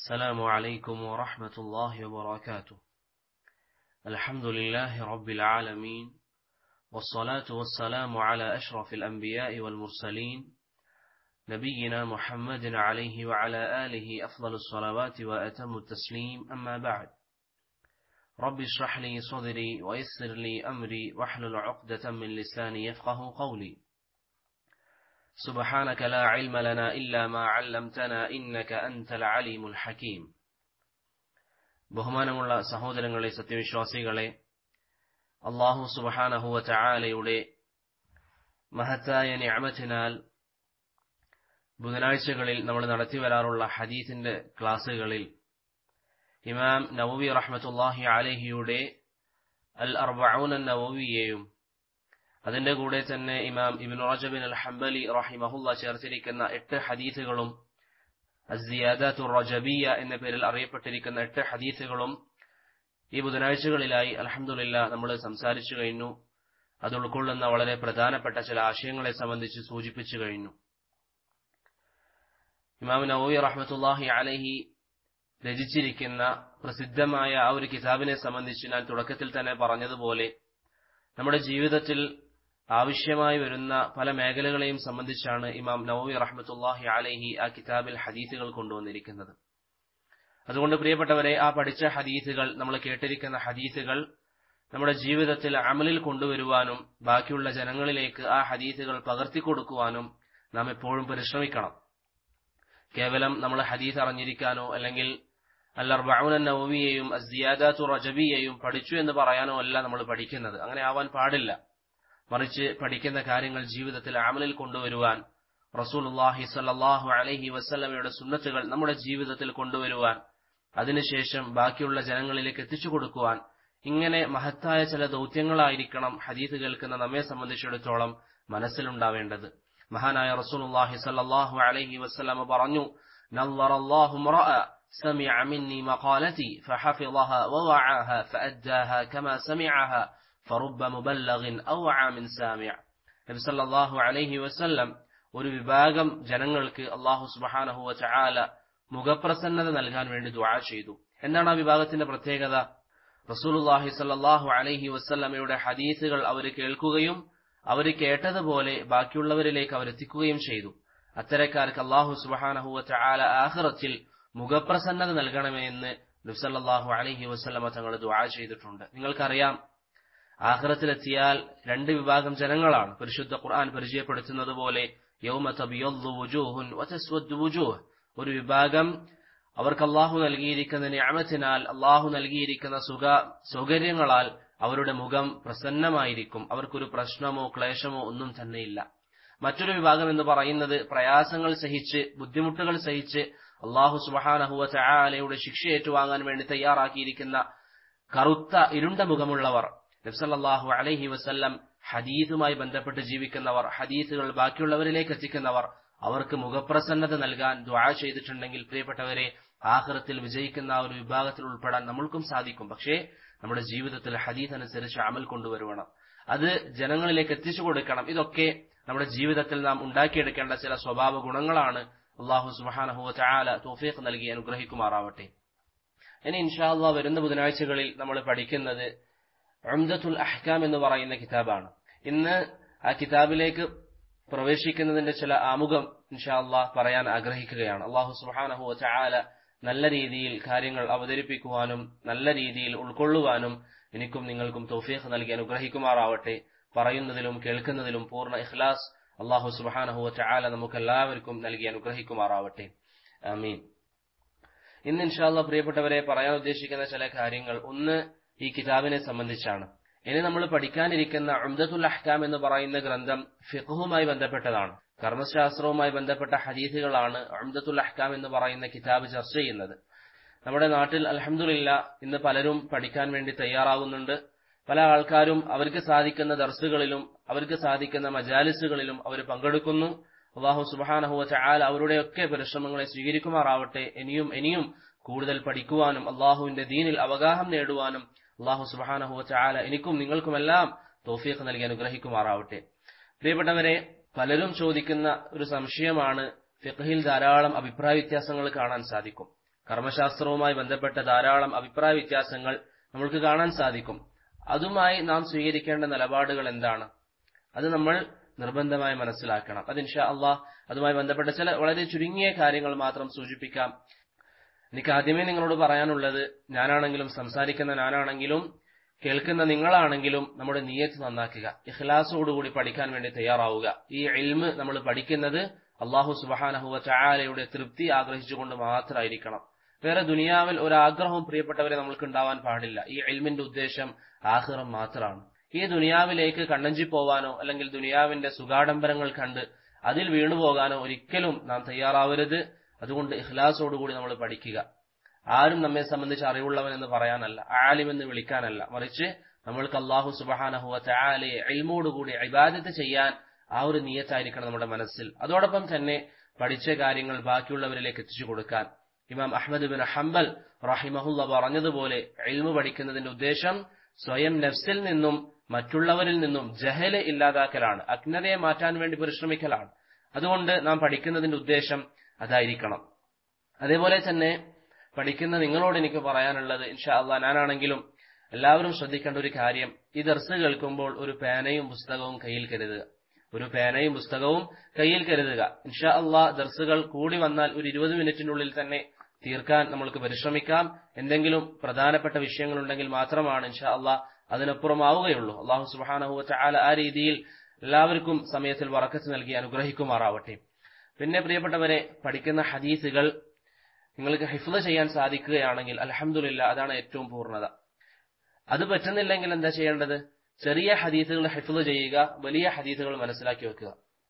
السلام عليكم ورحمة الله وبركاته الحمد لله رب العالمين والصلاة والسلام على أشرف الأنبياء والمرسلين نبينا محمد عليه وعلى آله أفضل الصلوات وأتم التسليم أما بعد رب اشرح لي صدري ويسر لي أمري واحلل عقدة من لساني يفقه قولي سبحانك لا علم لنا إلا ما علمتنا إنك أنت العليم الحكيم ബഹുമാനമുള്ള സഹോദരങ്ങളെ സത്യവിശ്വാസികളെ അള്ളാഹു സുബഹാനഹുവ ചായാലയുടെ മഹത്തായ ഞാമത്തിനാൽ ബുധനാഴ്ചകളിൽ നമ്മൾ നടത്തി വരാറുള്ള ഹദീസിന്റെ ക്ലാസ്സുകളിൽ ഇമാം നവവി റഹ്മത്തുല്ലാഹി അലഹിയുടെ അൽ അർബൌൻ നവവിയെയും അതിന്റെ കൂടെ തന്നെ ഇമാം ഇബിൻ റജബിൻ അൽ ഹംബലി റഹിമഹുല്ല ചേർത്തിരിക്കുന്ന എട്ട് ഹദീസുകളും അസിയാദാത്തു റജബിയ എന്ന പേരിൽ അറിയപ്പെട്ടിരിക്കുന്ന എട്ട് ഹദീസുകളും ഈ ബുധനാഴ്ചകളിലായി അലഹമുല്ല നമ്മൾ സംസാരിച്ചു കഴിഞ്ഞു അത് ഉൾക്കൊള്ളുന്ന വളരെ പ്രധാനപ്പെട്ട ചില ആശയങ്ങളെ സംബന്ധിച്ച് സൂചിപ്പിച്ചു കഴിഞ്ഞു ഇമാം നവോയി റഹ്മത്തുല്ലാഹി അലഹി രചിച്ചിരിക്കുന്ന പ്രസിദ്ധമായ ആ ഒരു കിതാബിനെ സംബന്ധിച്ച് ഞാൻ തുടക്കത്തിൽ തന്നെ പറഞ്ഞതുപോലെ നമ്മുടെ ജീവിതത്തിൽ ആവശ്യമായി വരുന്ന പല മേഖലകളെയും സംബന്ധിച്ചാണ് ഇമാം നവവി റഹ്മത്തുല്ലാഹി അലഹി ആ കിതാബിൽ ഹദീസുകൾ കൊണ്ടുവന്നിരിക്കുന്നത് അതുകൊണ്ട് പ്രിയപ്പെട്ടവരെ ആ പഠിച്ച ഹദീസുകൾ നമ്മൾ കേട്ടിരിക്കുന്ന ഹദീസുകൾ നമ്മുടെ ജീവിതത്തിൽ അമലിൽ കൊണ്ടുവരുവാനും ബാക്കിയുള്ള ജനങ്ങളിലേക്ക് ആ ഹദീസുകൾ പകർത്തി കൊടുക്കുവാനും നാം എപ്പോഴും പരിശ്രമിക്കണം കേവലം നമ്മൾ ഹദീസ് അറിഞ്ഞിരിക്കാനോ അല്ലെങ്കിൽ അല്ലർബൌന നവവിയെയും അസിയാദാത്തു റജബിയെയും പഠിച്ചു എന്ന് പറയാനോ അല്ല നമ്മൾ പഠിക്കുന്നത് അങ്ങനെ ആവാൻ പാടില്ല മറിച്ച് പഠിക്കുന്ന കാര്യങ്ങൾ ജീവിതത്തിൽ അമലിൽ കൊണ്ടുവരുവാൻ റസൂലുല്ലാഹി സല്ലാഹു അലഹി വസ്ലമയുടെ സുന്നത്തുകൾ നമ്മുടെ ജീവിതത്തിൽ കൊണ്ടുവരുവാൻ അതിനുശേഷം ബാക്കിയുള്ള ജനങ്ങളിലേക്ക് എത്തിച്ചു കൊടുക്കുവാൻ ഇങ്ങനെ മഹത്തായ ചില ദൗത്യങ്ങളായിരിക്കണം ഹദീസ് കേൾക്കുന്ന നമ്മെ സംബന്ധിച്ചിടത്തോളം മനസ്സിലുണ്ടാവേണ്ടത് മഹാനായ റസൂലുല്ലാഹി സല്ലാഹു അലഹി വസ്ലമ പറഞ്ഞു നല്ലറല്ലാഹു سمع مني مقالتي فحفظها ووعاها فأداها كما سمعها فرب مبلغ أوعى من سامع നബി സല്ലല്ലാഹു അലൈഹി വസല്ലം ഒരു വിഭാഗം ജനങ്ങൾക്ക് അള്ളാഹു സുബ്ഹാനഹു വതആല മുഖപ്രസന്നത നൽകാൻ വേണ്ടി ദുആ ചെയ്തു എന്താണ് ആ വിഭാഗത്തിന്റെ പ്രത്യേകത റസൂലുള്ളാഹി സല്ലല്ലാഹു അലൈഹി വസല്ലമയുടെ ഹദീസുകൾ അവർ കേൾക്കുകയും അവർ കേട്ടതുപോലെ ബാക്കിയുള്ളവരിലേക്ക് അവർ എത്തിക്കുകയും ചെയ്തു അത്തരക്കാർക്ക് അള്ളാഹു സുബ്ഹാനഹു വതആല ആഖിറത്തിൽ മുഖപ്രസന്നത നൽകണമേ എന്ന് നബ്സല്ലാഹു അലഹി വസ്ലമ തങ്ങൾ ദുആ ചെയ്തിട്ടുണ്ട് നിങ്ങൾക്കറിയാം ആഹ്റത്തിലെത്തിയാൽ രണ്ട് വിഭാഗം ജനങ്ങളാണ് പരിശുദ്ധ ഖുർആൻ പരിചയപ്പെടുത്തുന്നത് പോലെ ഒരു വിഭാഗം അവർക്ക് അള്ളാഹു നൽകിയിരിക്കുന്ന ഞാമത്തിനാൽ അള്ളാഹു നൽകിയിരിക്കുന്ന സുഖ സൗകര്യങ്ങളാൽ അവരുടെ മുഖം പ്രസന്നമായിരിക്കും അവർക്കൊരു പ്രശ്നമോ ക്ലേശമോ ഒന്നും തന്നെയില്ല മറ്റൊരു വിഭാഗം എന്ന് പറയുന്നത് പ്രയാസങ്ങൾ സഹിച്ച് ബുദ്ധിമുട്ടുകൾ സഹിച്ച് അള്ളാഹു സുബഹാനഹുവ ചായാലയുടെ ശിക്ഷ ഏറ്റുവാങ്ങാൻ വേണ്ടി തയ്യാറാക്കിയിരിക്കുന്ന കറുത്ത ഇരുണ്ട മുഖമുള്ളവർ നബ്സല്ലാഹു അലഹി വസ്ല്ലം ഹദീസുമായി ബന്ധപ്പെട്ട് ജീവിക്കുന്നവർ ഹദീസുകൾ ബാക്കിയുള്ളവരിലേക്ക് എത്തിക്കുന്നവർ അവർക്ക് മുഖപ്രസന്നത നൽകാൻ ദ്വാ ചെയ്തിട്ടുണ്ടെങ്കിൽ പ്രിയപ്പെട്ടവരെ ആഹ്റത്തിൽ വിജയിക്കുന്ന ആ ഒരു വിഭാഗത്തിൽ ഉൾപ്പെടാൻ നമ്മൾക്കും സാധിക്കും പക്ഷേ നമ്മുടെ ജീവിതത്തിൽ ഹദീസ് അനുസരിച്ച് അമൽ കൊണ്ടുവരുവണം അത് ജനങ്ങളിലേക്ക് എത്തിച്ചു കൊടുക്കണം ഇതൊക്കെ നമ്മുടെ ജീവിതത്തിൽ നാം ഉണ്ടാക്കിയെടുക്കേണ്ട ചില സ്വഭാവ ഗുണങ്ങളാണ് അള്ളാഹു സുബാനഹുവ ചായാല തോഫീഖ് നൽകി അനുഗ്രഹിക്കുമാറാവട്ടെ ഇനി ഇൻഷാല്ല വരുന്ന ബുധനാഴ്ചകളിൽ നമ്മൾ പഠിക്കുന്നത് അംദത്തുൽ അഹ്കാം എന്ന് പറയുന്ന കിതാബാണ് ഇന്ന് ആ കിതാബിലേക്ക് പ്രവേശിക്കുന്നതിന്റെ ചില ആമുഖം ഇൻഷാല്ല പറയാൻ ആഗ്രഹിക്കുകയാണ് അള്ളാഹു സുബാനഹുവ ചായാല നല്ല രീതിയിൽ കാര്യങ്ങൾ അവതരിപ്പിക്കുവാനും നല്ല രീതിയിൽ ഉൾക്കൊള്ളുവാനും എനിക്കും നിങ്ങൾക്കും തൗഫീഖ് നൽകി അനുഗ്രഹിക്കുമാറാവട്ടെ പറയുന്നതിലും കേൾക്കുന്നതിലും പൂർണ്ണ ഇഖ്ലാസ് അള്ളാഹു സുബാനഹുവ ചായാല നമുക്ക് എല്ലാവർക്കും നൽകി അനുഗ്രഹിക്കുമാറാവട്ടെ ആമീൻ ഇന്ന് ഇൻഷാല്ല പ്രിയപ്പെട്ടവരെ പറയാൻ ഉദ്ദേശിക്കുന്ന ചില കാര്യങ്ങൾ ഒന്ന് ഈ കിതാബിനെ സംബന്ധിച്ചാണ് ഇനി നമ്മൾ പഠിക്കാനിരിക്കുന്ന അംദത്തുൽ അഹ്കാം എന്ന് പറയുന്ന ഗ്രന്ഥം ഫിഖുമായി ബന്ധപ്പെട്ടതാണ് കർമ്മശാസ്ത്രവുമായി ബന്ധപ്പെട്ട ഹദീസുകളാണ് അംദത്തുൽ അഹ്കാം എന്ന് പറയുന്ന കിതാബ് ചർച്ച ചെയ്യുന്നത് നമ്മുടെ നാട്ടിൽ അലഹമുല്ല ഇന്ന് പലരും പഠിക്കാൻ വേണ്ടി തയ്യാറാകുന്നുണ്ട് പല ആൾക്കാരും അവർക്ക് സാധിക്കുന്ന ദർസുകളിലും അവർക്ക് സാധിക്കുന്ന മജാലിസുകളിലും അവർ പങ്കെടുക്കുന്നു അള്ളാഹു സുബാനഹുവ ചായാൽ അവരുടെയൊക്കെ പരിശ്രമങ്ങളെ സ്വീകരിക്കുമാറാവട്ടെ ഇനിയും ഇനിയും കൂടുതൽ പഠിക്കുവാനും അള്ളാഹുവിന്റെ ദീനിൽ അവഗാഹം നേടുവാനും അള്ളാഹു സുബാനഹുവ ചായാല എനിക്കും നിങ്ങൾക്കുമെല്ലാം തോഫീഖ് നൽകി അനുഗ്രഹിക്കുമാറാവട്ടെ പ്രിയപ്പെട്ടവരെ പലരും ചോദിക്കുന്ന ഒരു സംശയമാണ് ഫിഖഹിൽ ധാരാളം അഭിപ്രായ വ്യത്യാസങ്ങൾ കാണാൻ സാധിക്കും കർമ്മശാസ്ത്രവുമായി ബന്ധപ്പെട്ട ധാരാളം അഭിപ്രായ വ്യത്യാസങ്ങൾ നമ്മൾക്ക് കാണാൻ സാധിക്കും അതുമായി നാം സ്വീകരിക്കേണ്ട നിലപാടുകൾ എന്താണ് അത് നമ്മൾ നിർബന്ധമായി മനസ്സിലാക്കണം അത് ഇൻഷാ അള്ളാഹ് അതുമായി ബന്ധപ്പെട്ട ചില വളരെ ചുരുങ്ങിയ കാര്യങ്ങൾ മാത്രം സൂചിപ്പിക്കാം എനിക്ക് ആദ്യമേ നിങ്ങളോട് പറയാനുള്ളത് ഞാനാണെങ്കിലും സംസാരിക്കുന്ന ഞാനാണെങ്കിലും കേൾക്കുന്ന നിങ്ങളാണെങ്കിലും നമ്മുടെ നീയത്ത് നന്നാക്കുക ഇഖ്ലാസോടുകൂടി പഠിക്കാൻ വേണ്ടി തയ്യാറാവുക ഈ ഇൽമ് നമ്മൾ പഠിക്കുന്നത് അള്ളാഹു സുബഹാനഹുവ ചായാലയുടെ തൃപ്തി ആഗ്രഹിച്ചുകൊണ്ട് മാത്രമായിരിക്കണം വേറെ ദുനിയാവിൽ ഒരു ആഗ്രഹവും പ്രിയപ്പെട്ടവരെ നമ്മൾക്ക് ഉണ്ടാവാൻ പാടില്ല ഈ ഇൽമിന്റെ ഉദ്ദേശം ആഹ്റം മാത്രമാണ് ഈ ദുനിയാവിലേക്ക് കണ്ണഞ്ചി പോവാനോ അല്ലെങ്കിൽ ദുനിയാവിന്റെ സുഗാഡംബരങ്ങൾ കണ്ട് അതിൽ വീണുപോകാനോ ഒരിക്കലും നാം തയ്യാറാവരുത് അതുകൊണ്ട് ഇഖ്ലാസോടുകൂടി നമ്മൾ പഠിക്കുക ആരും നമ്മെ സംബന്ധിച്ച് അറിവുള്ളവൻ എന്ന് പറയാനല്ല ആലിം എന്ന് വിളിക്കാനല്ല മറിച്ച് നമ്മൾക്ക് അള്ളാഹു സുബഹാനഹുവ ചായാലയെ എൽമോടുകൂടി ഇബാദത്ത് ചെയ്യാൻ ആ ഒരു നീയത്തായിരിക്കണം നമ്മുടെ മനസ്സിൽ അതോടൊപ്പം തന്നെ പഠിച്ച കാര്യങ്ങൾ ബാക്കിയുള്ളവരിലേക്ക് എത്തിച്ചു കൊടുക്കാൻ ഇമാം അഹമ്മദ് ബിൻ ഹംബൽ റഹിമഹുല്ല പറഞ്ഞതുപോലെ എൽമു പഠിക്കുന്നതിന്റെ ഉദ്ദേശം സ്വയം നഫ്സിൽ നിന്നും മറ്റുള്ളവരിൽ നിന്നും ജഹല് ഇല്ലാതാക്കലാണ് അജ്ഞതയെ മാറ്റാൻ വേണ്ടി പരിശ്രമിക്കലാണ് അതുകൊണ്ട് നാം പഠിക്കുന്നതിന്റെ ഉദ്ദേശം അതായിരിക്കണം അതേപോലെ തന്നെ പഠിക്കുന്ന നിങ്ങളോട് എനിക്ക് പറയാനുള്ളത് ഇൻഷാ അള്ളാ ഞാനാണെങ്കിലും എല്ലാവരും ശ്രദ്ധിക്കേണ്ട ഒരു കാര്യം ഈ ദർസ് കേൾക്കുമ്പോൾ ഒരു പേനയും പുസ്തകവും കയ്യിൽ കരുതുക ഒരു പേനയും പുസ്തകവും കയ്യിൽ കരുതുക ഇൻഷാ അള്ളാ ദർസുകൾ കൂടി വന്നാൽ ഒരു ഇരുപത് മിനിറ്റിനുള്ളിൽ തന്നെ തീർക്കാൻ നമ്മൾക്ക് പരിശ്രമിക്കാം എന്തെങ്കിലും പ്രധാനപ്പെട്ട വിഷയങ്ങളുണ്ടെങ്കിൽ മാത്രമാണ് ഇൻഷാ അള്ളാ അതിനപ്പുറമാവുകയുള്ളൂ അള്ളാഹു സുബാനഹു ചാല ആ രീതിയിൽ എല്ലാവർക്കും സമയത്തിൽ വറക്കത്ത് നൽകി അനുഗ്രഹിക്കുമാറാവട്ടെ പിന്നെ പ്രിയപ്പെട്ടവരെ പഠിക്കുന്ന ഹദീസുകൾ നിങ്ങൾക്ക് ഹിഫ്ല ചെയ്യാൻ സാധിക്കുകയാണെങ്കിൽ അലഹമുല്ല അതാണ് ഏറ്റവും പൂർണ്ണത അത് പറ്റുന്നില്ലെങ്കിൽ എന്താ ചെയ്യേണ്ടത് ചെറിയ ഹദീസുകൾ ഹിഫ്ല ചെയ്യുക വലിയ ഹദീസുകൾ മനസ്സിലാക്കി വെക്കുക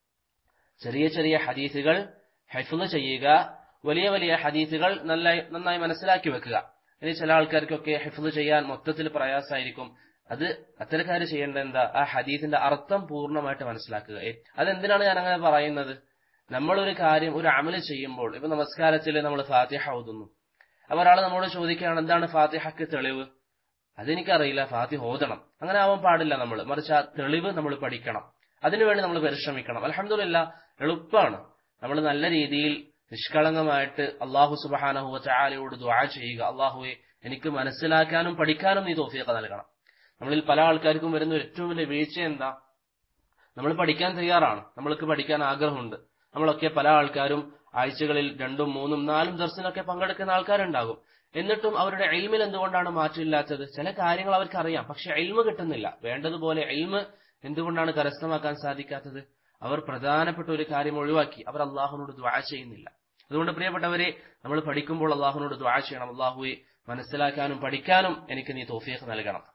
ചെറിയ ചെറിയ ഹദീസുകൾ ഹൈഫുള് ചെയ്യുക വലിയ വലിയ ഹദീസുകൾ നല്ല നന്നായി മനസ്സിലാക്കി വെക്കുക ഇനി ചില ആൾക്കാർക്കൊക്കെ ഹിഫ്ള് ചെയ്യാൻ മൊത്തത്തിൽ പ്രയാസമായിരിക്കും അത് അത്തരക്കാർ ചെയ്യേണ്ട എന്താ ആ ഹദീസിന്റെ അർത്ഥം പൂർണ്ണമായിട്ട് മനസ്സിലാക്കുക അതെന്തിനാണ് ഞാൻ അങ്ങനെ പറയുന്നത് നമ്മളൊരു കാര്യം ഒരു അമല് ചെയ്യുമ്പോൾ ഇപ്പൊ നമസ്കാരത്തിൽ നമ്മൾ ഫാത്തിഹ ഓതുന്നു അപ്പൊ ഒരാൾ നമ്മോട് ചോദിക്കുകയാണ് എന്താണ് ഫാത്തിഹക്ക് തെളിവ് അതെനിക്കറിയില്ല ഫാത്തിഹ ഓതണം അങ്ങനെ ആവാൻ പാടില്ല നമ്മൾ മറിച്ച് ആ തെളിവ് നമ്മൾ പഠിക്കണം അതിനുവേണ്ടി നമ്മൾ പരിശ്രമിക്കണം അലഹമില്ല എളുപ്പമാണ് നമ്മൾ നല്ല രീതിയിൽ നിഷ്കളങ്കമായിട്ട് അള്ളാഹു സുബാനഹുവ ചാലയോട് ദ്വാ ചെയ്യുക അള്ളാഹുവെ എനിക്ക് മനസ്സിലാക്കാനും പഠിക്കാനും നീ തോഫിയൊക്കെ നൽകണം നമ്മളിൽ പല ആൾക്കാർക്കും വരുന്ന ഏറ്റവും വലിയ വീഴ്ച എന്താ നമ്മൾ പഠിക്കാൻ തയ്യാറാണ് നമ്മൾക്ക് പഠിക്കാൻ ആഗ്രഹമുണ്ട് നമ്മളൊക്കെ പല ആൾക്കാരും ആഴ്ചകളിൽ രണ്ടും മൂന്നും നാലും ദർശനമൊക്കെ പങ്കെടുക്കുന്ന ആൾക്കാരുണ്ടാകും എന്നിട്ടും അവരുടെ എൽമിൽ എന്തുകൊണ്ടാണ് മാറ്റമില്ലാത്തത് ചില കാര്യങ്ങൾ അവർക്ക് അറിയാം പക്ഷെ എൽമ കിട്ടുന്നില്ല വേണ്ടതുപോലെ എൽമ് എന്തുകൊണ്ടാണ് കരസ്ഥമാക്കാൻ സാധിക്കാത്തത് അവർ പ്രധാനപ്പെട്ട ഒരു കാര്യം ഒഴിവാക്കി അവർ അള്ളാഹുനോട് ദ്വാ ചെയ്യുന്നില്ല അതുകൊണ്ട് പ്രിയപ്പെട്ടവരെ നമ്മൾ പഠിക്കുമ്പോൾ അള്ളാഹുനോട് ദ്വാ ചെയ്യണം അള്ളാഹുവെ മനസ്സിലാക്കാനും പഠിക്കാനും എനിക്ക് നീ തോഫിയൊക്കെ നൽകണം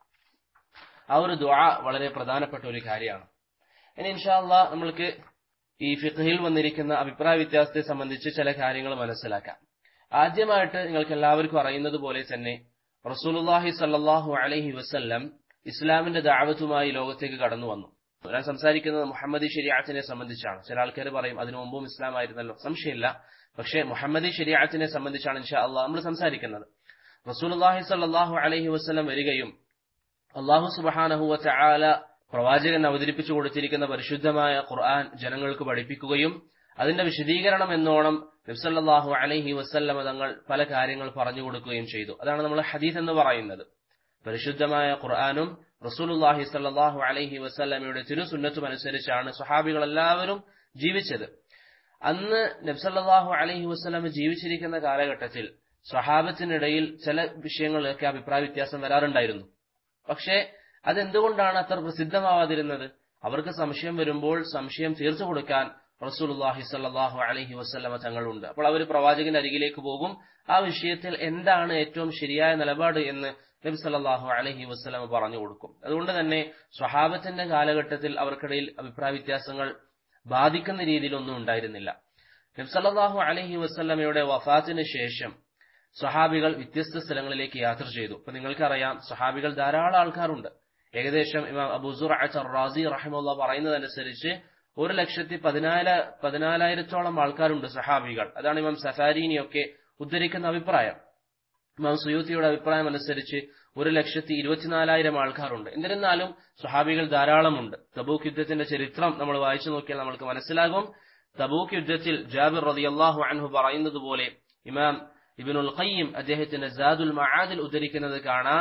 ആ ഒരു ദ്വാ വളരെ പ്രധാനപ്പെട്ട ഒരു കാര്യമാണ് ഇനി ഇൻഷാല്ല നമ്മൾക്ക് ഈ ഫിഖഹിൽ വന്നിരിക്കുന്ന അഭിപ്രായ വ്യത്യാസത്തെ സംബന്ധിച്ച് ചില കാര്യങ്ങൾ മനസ്സിലാക്കാം ആദ്യമായിട്ട് നിങ്ങൾക്ക് എല്ലാവർക്കും അറിയുന്നത് പോലെ തന്നെ റസൂലുല്ലാഹി സല്ലാഹു അലൈഹി വസല്ലം ഇസ്ലാമിന്റെ ദാവത്തുമായി ലോകത്തേക്ക് കടന്നു വന്നു ഞാൻ സംസാരിക്കുന്നത് മുഹമ്മദി ശരിയാത്തിനെ സംബന്ധിച്ചാണ് ചില ആൾക്കാർ പറയും അതിനു മുമ്പും ഇസ്ലാം ആയിരുന്നല്ലോ സംശയമില്ല പക്ഷേ മുഹമ്മദി ശരിയാത്തിനെ സംബന്ധിച്ചാണ് ഇൻഷാ അള്ളാഹ് നമ്മൾ സംസാരിക്കുന്നത് റസൂലുല്ലാഹി സല്ലാഹു അലൈഹി വസ്ലം വരികയും അള്ളാഹു സുബഹാനഹുവ ചാല പ്രവാചകൻ അവതരിപ്പിച്ചു കൊടുത്തിരിക്കുന്ന പരിശുദ്ധമായ ഖുർആൻ ജനങ്ങൾക്ക് പഠിപ്പിക്കുകയും അതിന്റെ വിശദീകരണം എന്നോണം നബ്സല്ലാഹു അലൈഹി വസല്ലമ തങ്ങൾ പല കാര്യങ്ങൾ പറഞ്ഞു കൊടുക്കുകയും ചെയ്തു അതാണ് നമ്മൾ ഹദീസ് എന്ന് പറയുന്നത് പരിശുദ്ധമായ ഖുർആാനും റസൂലുല്ലാഹി സല്ലാഹു അലൈഹി വസല്ലമയുടെ തിരുസുന്നത്തും അനുസരിച്ചാണ് സ്വഹാബികൾ എല്ലാവരും ജീവിച്ചത് അന്ന് നബ്സല്ലാഹു അലൈഹി വസ്ലമ ജീവിച്ചിരിക്കുന്ന കാലഘട്ടത്തിൽ സ്വഹാബത്തിനിടയിൽ ചില വിഷയങ്ങളിലൊക്കെ അഭിപ്രായ വ്യത്യാസം വരാറുണ്ടായിരുന്നു പക്ഷേ അതെന്തുകൊണ്ടാണ് അത്ര പ്രസിദ്ധമാവാതിരുന്നത് അവർക്ക് സംശയം വരുമ്പോൾ സംശയം തീർച്ചു കൊടുക്കാൻ റസൂലുല്ലാഹി സല്ലാഹു അലൈഹി വസ്ലമ തങ്ങളുണ്ട് അപ്പോൾ അവർ പ്രവാചകന്റെ അരികിലേക്ക് പോകും ആ വിഷയത്തിൽ എന്താണ് ഏറ്റവും ശരിയായ നിലപാട് എന്ന് നബി സല്ലാഹു അലഹി വസ്ലമ പറഞ്ഞു കൊടുക്കും അതുകൊണ്ട് തന്നെ സ്വഹാബത്തിന്റെ കാലഘട്ടത്തിൽ അവർക്കിടയിൽ അഭിപ്രായ വ്യത്യാസങ്ങൾ ബാധിക്കുന്ന രീതിയിലൊന്നും ഉണ്ടായിരുന്നില്ല നബി സല്ലാഹു അലഹി വസ്ലമയുടെ വഫാത്തിന് ശേഷം സ്വഹാബികൾ വ്യത്യസ്ത സ്ഥലങ്ങളിലേക്ക് യാത്ര ചെയ്തു ഇപ്പൊ നിങ്ങൾക്കറിയാം സ്വഹാബികൾ ധാരാളം ആൾക്കാരുണ്ട് ഏകദേശം ഇമാം അബുസുർ റാസി റഹിമുള്ള പറയുന്നതനുസരിച്ച് ഒരു ലക്ഷത്തി പതിനാല പതിനാലായിരത്തോളം ആൾക്കാരുണ്ട് സഹാബികൾ അതാണ് ഇമാം സഫാരീനിയൊക്കെ ഉദ്ധരിക്കുന്ന അഭിപ്രായം ഇമാം സുയൂത്തിയുടെ അഭിപ്രായം അനുസരിച്ച് ഒരു ലക്ഷത്തി ഇരുപത്തിനാലായിരം ആൾക്കാരുണ്ട് എന്നിരുന്നാലും സ്വഹാബികൾ ധാരാളമുണ്ട് തബൂക്ക് യുദ്ധത്തിന്റെ ചരിത്രം നമ്മൾ വായിച്ചു നോക്കിയാൽ നമ്മൾക്ക് മനസ്സിലാകും തബൂക്ക് യുദ്ധത്തിൽ ജാബിർ റതി അള്ളാഹു അൻഹു പറയുന്നത് പോലെ ഇമാം ഇബിനുൽ ഖയ്യിം അദ്ദേഹത്തിന്റെ ജാദുൽ മഹാദിൽ ഉദ്ധരിക്കുന്നത് കാണാം